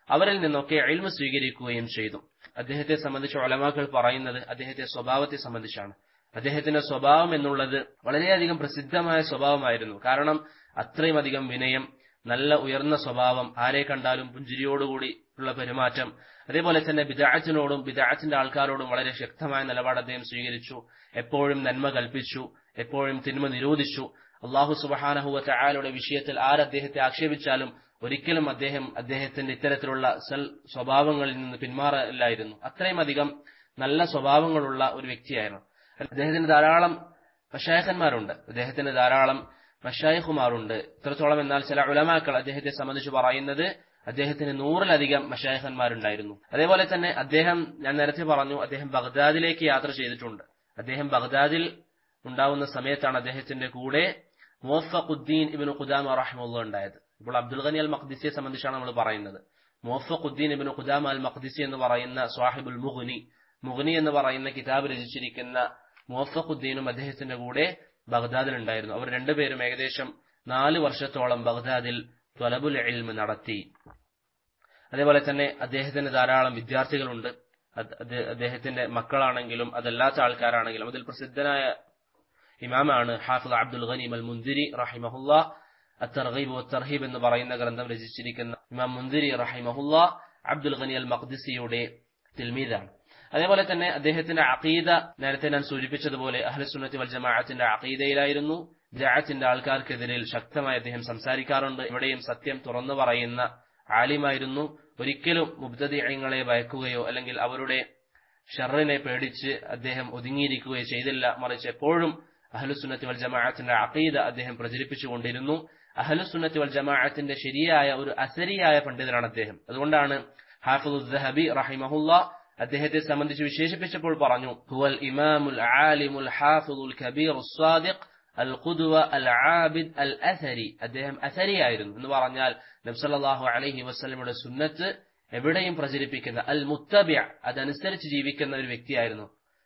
അവരിൽ നിന്നൊക്കെ എൽമ സ്വീകരിക്കുകയും ചെയ്തു അദ്ദേഹത്തെ സംബന്ധിച്ച് ഒലമാക്കൾ പറയുന്നത് അദ്ദേഹത്തെ സ്വഭാവത്തെ സംബന്ധിച്ചാണ് അദ്ദേഹത്തിന്റെ സ്വഭാവം എന്നുള്ളത് വളരെയധികം പ്രസിദ്ധമായ സ്വഭാവമായിരുന്നു കാരണം അത്രയും അധികം വിനയം നല്ല ഉയർന്ന സ്വഭാവം ആരെ കണ്ടാലും പുഞ്ചിരിയോടുകൂടി ഉള്ള പെരുമാറ്റം അതേപോലെ തന്നെ ബിദാഅത്തിനോടും ബിദാഅത്തിന്റെ ആൾക്കാരോടും വളരെ ശക്തമായ നിലപാട് അദ്ദേഹം സ്വീകരിച്ചു എപ്പോഴും നന്മ കൽപ്പിച്ചു എപ്പോഴും തിന്മ നിരോധിച്ചു അള്ളാഹു സുബഹാനഹുവ ചായാലയുടെ വിഷയത്തിൽ ആരദ്ദേഹത്തെ ആക്ഷേപിച്ചാലും ഒരിക്കലും അദ്ദേഹം അദ്ദേഹത്തിന്റെ ഇത്തരത്തിലുള്ള സൽ സ്വഭാവങ്ങളിൽ നിന്ന് പിന്മാറില്ലായിരുന്നു അത്രയും അധികം നല്ല സ്വഭാവങ്ങളുള്ള ഒരു വ്യക്തിയായിരുന്നു അദ്ദേഹത്തിന് ധാരാളം മഷായഖന്മാരുണ്ട് അദ്ദേഹത്തിന് ധാരാളം മഷായഖുമാരുണ്ട് ഇത്രത്തോളം എന്നാൽ ചില ഉലമാക്കൾ അദ്ദേഹത്തെ സംബന്ധിച്ച് പറയുന്നത് അദ്ദേഹത്തിന് നൂറിലധികം മഷായഖന്മാരുണ്ടായിരുന്നു അതേപോലെ തന്നെ അദ്ദേഹം ഞാൻ നേരത്തെ പറഞ്ഞു അദ്ദേഹം ബഗ്ദാദിലേക്ക് യാത്ര ചെയ്തിട്ടുണ്ട് അദ്ദേഹം ബഗ്ദാദിൽ ഉണ്ടാവുന്ന സമയത്താണ് അദ്ദേഹത്തിന്റെ കൂടെ മുവഫഖുദ്ദീൻ ഇബിന് ഖുദാമ റഹ്മുള്ള ഉണ്ടായത് ഇപ്പോൾ അബ്ദുൽ ഖനി അൽ മഖ്ദിസിയെ സംബന്ധിച്ചാണ് നമ്മൾ പറയുന്നത് മുവഫഖുദ്ദീൻ ഇബിന് ഖുദാമ അൽ മഖ്ദിസി എന്ന് പറയുന്ന സ്വാഹിബുൽ മുഗ്നി മുഗ്നി എന്ന് പറയുന്ന കിതാബ് രചിച്ചിരിക്കുന്ന മുവഫഖുദ്ദീനും അദ്ദേഹത്തിന്റെ കൂടെ ബഗ്ദാദിൽ ഉണ്ടായിരുന്നു അവർ രണ്ടുപേരും ഏകദേശം നാല് വർഷത്തോളം ബഗ്ദാദിൽ ത്വലബുൽ ഇൽമ് നടത്തി അതേപോലെ തന്നെ അദ്ദേഹത്തിന് ധാരാളം വിദ്യാർത്ഥികളുണ്ട് അദ്ദേഹത്തിന്റെ മക്കളാണെങ്കിലും അതല്ലാത്ത ആൾക്കാരാണെങ്കിലും അതിൽ പ്രസിദ്ധനായ ഇമാമാണ് ഹാഫിദ് അബ്ദുൽ ഖനീം അൽ മുന്തിരി റഹിമഹുല്ല അത്തർഗീബ് തർഹീബ് എന്ന് പറയുന്ന ഗ്രന്ഥം രചിച്ചിരിക്കുന്ന ഇമാം മുന്തിരി റഹിമഹുല്ല അബ്ദുൽ ഖനി അൽ മഖ്ദിസിയുടെ തിൽമീദാണ് അതേപോലെ തന്നെ അദ്ദേഹത്തിന്റെ അഖീദ നേരത്തെ ഞാൻ സൂചിപ്പിച്ചതുപോലെ അഹ്ലസുന്നത്തി വൽ ജമാഅത്തിന്റെ അഖീദയിലായിരുന്നു ജാഅത്തിന്റെ ആൾക്കാർക്കെതിരിൽ ശക്തമായി അദ്ദേഹം സംസാരിക്കാറുണ്ട് ഇവിടെയും സത്യം തുറന്നു പറയുന്ന ആലിമായിരുന്നു ഒരിക്കലും മുബ്തദിഅങ്ങളെ ഭയക്കുകയോ അല്ലെങ്കിൽ അവരുടെ ഷറിനെ പേടിച്ച് അദ്ദേഹം ഒതുങ്ങിയിരിക്കുകയോ ചെയ്തില്ല മറിച്ച് എപ്പോഴും അഹ്ലുസുന്നത്തി വൽ ജമാഅത്തിന്റെ അഖീദ അദ്ദേഹം പ്രചരിപ്പിച്ചുകൊണ്ടിരുന്നു അഹ്ലുസുന്നത്തി വൽ ജമാഅത്തിന്റെ ശരിയായ ഒരു അസരിയായ പണ്ഡിതനാണ് അദ്ദേഹം അതുകൊണ്ടാണ് ഹാഫിദുദ്ദഹബി റഹിമഹുല്ല അദ്ദേഹത്തെ സംബന്ധിച്ച് വിശേഷിപ്പിച്ചപ്പോൾ പറഞ്ഞു ഹുവൽ ഇമാമുൽ ആലിമുൽ ഹാഫിദുൽ കബീർ സാദിഖ് അൽ ഖുദ്വ അൽ ആബിദ് അൽ അസരി അദ്ദേഹം അസരിയായിരുന്നു എന്ന് പറഞ്ഞാൽ നബ്സല്ലാഹു അലൈഹി വസ്ലമയുടെ സുന്നത്ത് എവിടെയും പ്രചരിപ്പിക്കുന്ന അൽ മുത്തബിയ അതനുസരിച്ച് ജീവിക്കുന്ന ഒരു വ്യക്തിയായിരുന്നു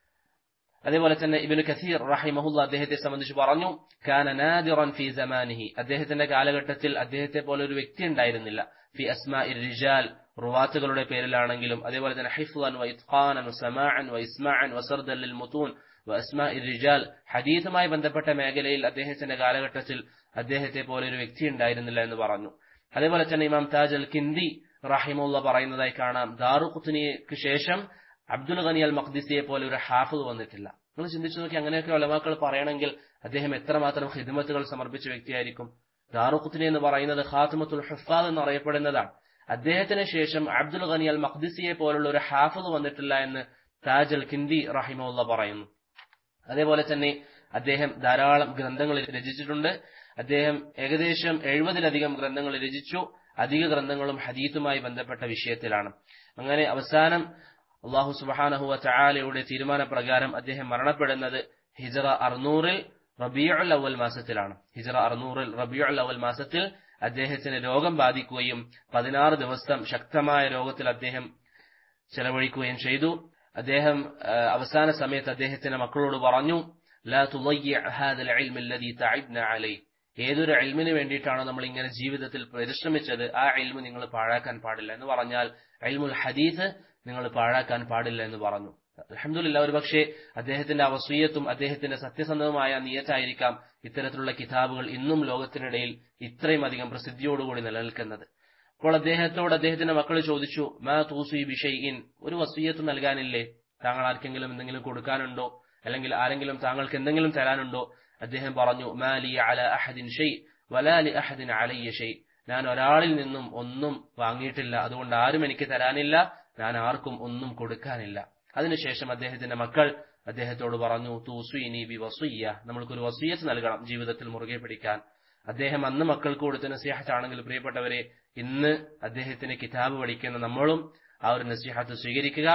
അതേപോലെ തന്നെ ഇബിന് കസീർ റഹിമഹുല്ല അദ്ദേഹത്തെ സംബന്ധിച്ച് പറഞ്ഞു കാന നാദിറൻ ഫി സമാനിഹി അദ്ദേഹത്തിന്റെ കാലഘട്ടത്തിൽ അദ്ദേഹത്തെ പോലെ ഒരു വ്യക്തി ഉണ്ടായിരുന്നില്ല ഫി അസ്മാ റിജാൽ റുവാത്തുകളുടെ പേരിലാണെങ്കിലും അതേപോലെ തന്നെ ഹിഫ്ലൻ വ ഇത്ഖാനൻ സമാഅൻ വ ഇസ്മാഅൻ വസർദൻ ലിൽ മുതൂൻ വ അസ്മാ റിജാൽ ഹദീസുമായി ബന്ധപ്പെട്ട മേഖലയിൽ അദ്ദേഹത്തിന്റെ കാലഘട്ടത്തിൽ അദ്ദേഹത്തെ പോലെ ഒരു വ്യക്തി ഉണ്ടായിരുന്നില്ല എന്ന് പറഞ്ഞു അതേപോലെ തന്നെ ഇമാം താജ് അൽ കിന്ദി റഹിമുള്ള പറയുന്നതായി കാണാം ദാറുഖുത്തിനിക്ക് ശേഷം അബ്ദുൽ ഖനി അൽ മഖ്ദിസിയെ പോലെ ഒരു ഹാഫിദ് വന്നിട്ടില്ല നിങ്ങൾ ചിന്തിച്ചു നോക്കി അങ്ങനെയൊക്കെ ഒലമാക്കൾ പറയണമെങ്കിൽ അദ്ദേഹം എത്രമാത്രം ഹിദ്മത്തുകൾ സമർപ്പിച്ച വ്യക്തിയായിരിക്കും ദാറുഖുത്തിനി എന്ന് പറയുന്നത് ഖാത്തിമത്തുൽ ഹുഫാദ് എന്ന് അറിയപ്പെടുന്നതാണ് അദ്ദേഹത്തിന് ശേഷം അബ്ദുൽ ഖനി അൽ മഖ്ദിസിയെ പോലുള്ള ഒരു ഹാഫിദ് വന്നിട്ടില്ല എന്ന് താജ് അൽ കിന്ദി റഹിമുള്ള പറയുന്നു അതേപോലെ തന്നെ അദ്ദേഹം ധാരാളം ഗ്രന്ഥങ്ങൾ രചിച്ചിട്ടുണ്ട് അദ്ദേഹം ഏകദേശം എഴുപതിലധികം ഗ്രന്ഥങ്ങൾ രചിച്ചു അധിക ഗ്രന്ഥങ്ങളും ഹദീത്തുമായി ബന്ധപ്പെട്ട വിഷയത്തിലാണ് അങ്ങനെ അവസാനം അള്ളാഹു സുബാനഹുവ ചായാലയുടെ തീരുമാനപ്രകാരം അദ്ദേഹം മരണപ്പെടുന്നത് ഹിജറ അറുന്നൂറിൽ റബിയുൽ അവൽ മാസത്തിലാണ് ഹിജറ അറുന്നൂറിൽ റബിയുൽ അവൽ മാസത്തിൽ അദ്ദേഹത്തിന് രോഗം ബാധിക്കുകയും പതിനാറ് ദിവസം ശക്തമായ രോഗത്തിൽ അദ്ദേഹം ചെലവഴിക്കുകയും ചെയ്തു അദ്ദേഹം അവസാന സമയത്ത് അദ്ദേഹത്തിന്റെ മക്കളോട് പറഞ്ഞു ലാ ഹാദൽ ഇൽമ അല്ലദീ തഅബ്ന അലൈഹി ഏതൊരു ഇൽമിന് വേണ്ടിയിട്ടാണോ നമ്മൾ ഇങ്ങനെ ജീവിതത്തിൽ പരിശ്രമിച്ചത് ആ ഇൽമ് നിങ്ങൾ പാഴാക്കാൻ പാടില്ല എന്ന് പറഞ്ഞാൽ ഇൽമുൽ ഹദീസ് നിങ്ങൾ പാഴാക്കാൻ പാടില്ല എന്ന് പറഞ്ഞു അലഹമില്ല ഒരുപക്ഷെ അദ്ദേഹത്തിന്റെ അവസൂയത്തും അദ്ദേഹത്തിന്റെ സത്യസന്ധവുമായ നിയത്തായിരിക്കാം ഇത്തരത്തിലുള്ള കിതാബുകൾ ഇന്നും ലോകത്തിനിടയിൽ ഇത്രയും അധികം പ്രസിദ്ധിയോടുകൂടി നിലനിൽക്കുന്നത് അപ്പോൾ അദ്ദേഹത്തോട് അദ്ദേഹത്തിന്റെ മക്കൾ ചോദിച്ചു മാ തൂസി ബിഷൈൻ ഒരു വസൂയത്ത് നൽകാനില്ലേ താങ്കൾ ആർക്കെങ്കിലും എന്തെങ്കിലും കൊടുക്കാനുണ്ടോ അല്ലെങ്കിൽ ആരെങ്കിലും താങ്കൾക്ക് എന്തെങ്കിലും തരാനുണ്ടോ അദ്ദേഹം പറഞ്ഞു മാലി അല അഹദിൻ ഷെയ് വലാലി അഹദിൻ അലയ്യ ഷെയ് ഞാൻ ഒരാളിൽ നിന്നും ഒന്നും വാങ്ങിയിട്ടില്ല അതുകൊണ്ട് ആരും എനിക്ക് തരാനില്ല ഞാൻ ആർക്കും ഒന്നും കൊടുക്കാനില്ല അതിനുശേഷം അദ്ദേഹത്തിന്റെ മക്കൾ അദ്ദേഹത്തോട് പറഞ്ഞു തൂസുയിനി ബി വസുയ്യ നമ്മൾക്കൊരു വസൂയത്ത് നൽകണം ജീവിതത്തിൽ മുറുകെ പിടിക്കാൻ അദ്ദേഹം അന്ന് മക്കൾക്ക് കൊടുത്ത നസീഹത്താണെങ്കിൽ പ്രിയപ്പെട്ടവരെ ഇന്ന് അദ്ദേഹത്തിന് കിതാബ് പഠിക്കുന്ന നമ്മളും ആ ഒരു നസീഹത്ത് സ്വീകരിക്കുക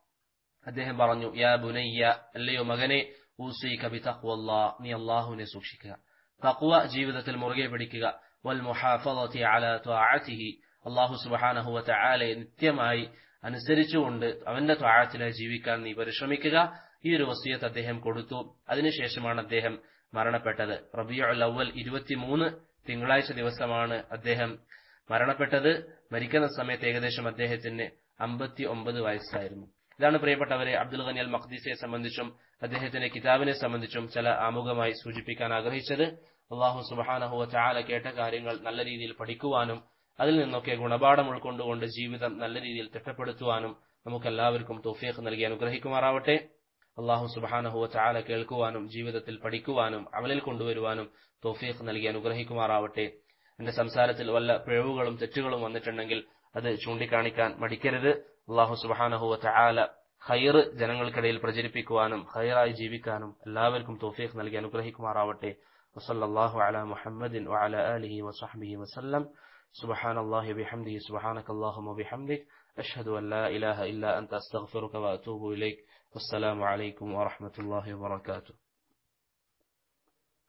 അദ്ദേഹം പറഞ്ഞു യാ ബുനയ്യ അല്ലയോ മകനെ ഊസി കബി തഖ്വല്ലാ നീ അള്ളാഹുവിനെ സൂക്ഷിക്കുക തഖ്വ ജീവിതത്തിൽ മുറുകെ പിടിക്കുക വൽ മുഹാഫളതി അലാ ത്വാഅതിഹി അള്ളാഹു സുബ്ഹാനഹു വ തആലയെ നിത്യമായി അനുസരിച്ചുകൊണ്ട് അവന്റെ ത്വാഴത്തിലായി ജീവിക്കാൻ നീ പരിശ്രമിക്കുക ഈ ഒരു വസിയത്ത് അദ്ദേഹം കൊടുത്തു അതിനുശേഷമാണ് അദ്ദേഹം മരണപ്പെട്ടത് റബിയുൽ അവൽ ഇരുപത്തിമൂന്ന് തിങ്കളാഴ്ച ദിവസമാണ് അദ്ദേഹം മരണപ്പെട്ടത് മരിക്കുന്ന സമയത്ത് ഏകദേശം അദ്ദേഹത്തിന് അമ്പത്തി ഒമ്പത് വയസ്സായിരുന്നു ഇതാണ് പ്രിയപ്പെട്ടവരെ അബ്ദുൽ ഖനി അൽ മഖ്ദീസിയെ സംബന്ധിച്ചും അദ്ദേഹത്തിന്റെ കിതാബിനെ സംബന്ധിച്ചും ചില ആമുഖമായി സൂചിപ്പിക്കാൻ ആഗ്രഹിച്ചത് അള്ളാഹു സുബാനഹുവ ചാല കേട്ട കാര്യങ്ങൾ നല്ല രീതിയിൽ പഠിക്കുവാനും അതിൽ നിന്നൊക്കെ ഗുണപാഠം ഉൾക്കൊണ്ടുകൊണ്ട് ജീവിതം നല്ല രീതിയിൽ തിട്ടപ്പെടുത്തുവാനും നമുക്ക് എല്ലാവർക്കും തോഫീഖ് നൽകി അനുഗ്രഹിക്കുമാറാവട്ടെ അള്ളാഹു സുബാനഹുവ ചാല കേൾക്കുവാനും ജീവിതത്തിൽ പഠിക്കുവാനും അമലിൽ കൊണ്ടുവരുവാനും തോഫീഖ് നൽകി അനുഗ്രഹിക്കുമാറാവട്ടെ എന്റെ സംസാരത്തിൽ വല്ല പിഴവുകളും തെറ്റുകളും വന്നിട്ടുണ്ടെങ്കിൽ അത് ചൂണ്ടിക്കാണിക്കാൻ മടിക്കരുത് അള്ളാഹു സുബാനഹുവ ചാല ഖൈർ ജനങ്ങൾക്കിടയിൽ പ്രചരിപ്പിക്കുവാനും ഖൈറായി ജീവിക്കാനും എല്ലാവർക്കും തോഫീഖ് നൽകി അനുഗ്രഹിക്കുമാറാവട്ടെ وصلى الله على محمد وعلى آله وصحبه وسلم سبحان الله بحمده سبحانك اللهم وبحمدك أشهد أن لا إله إلا أنت أستغفرك وأتوب إليك والسلام عليكم ورحمة الله وبركاته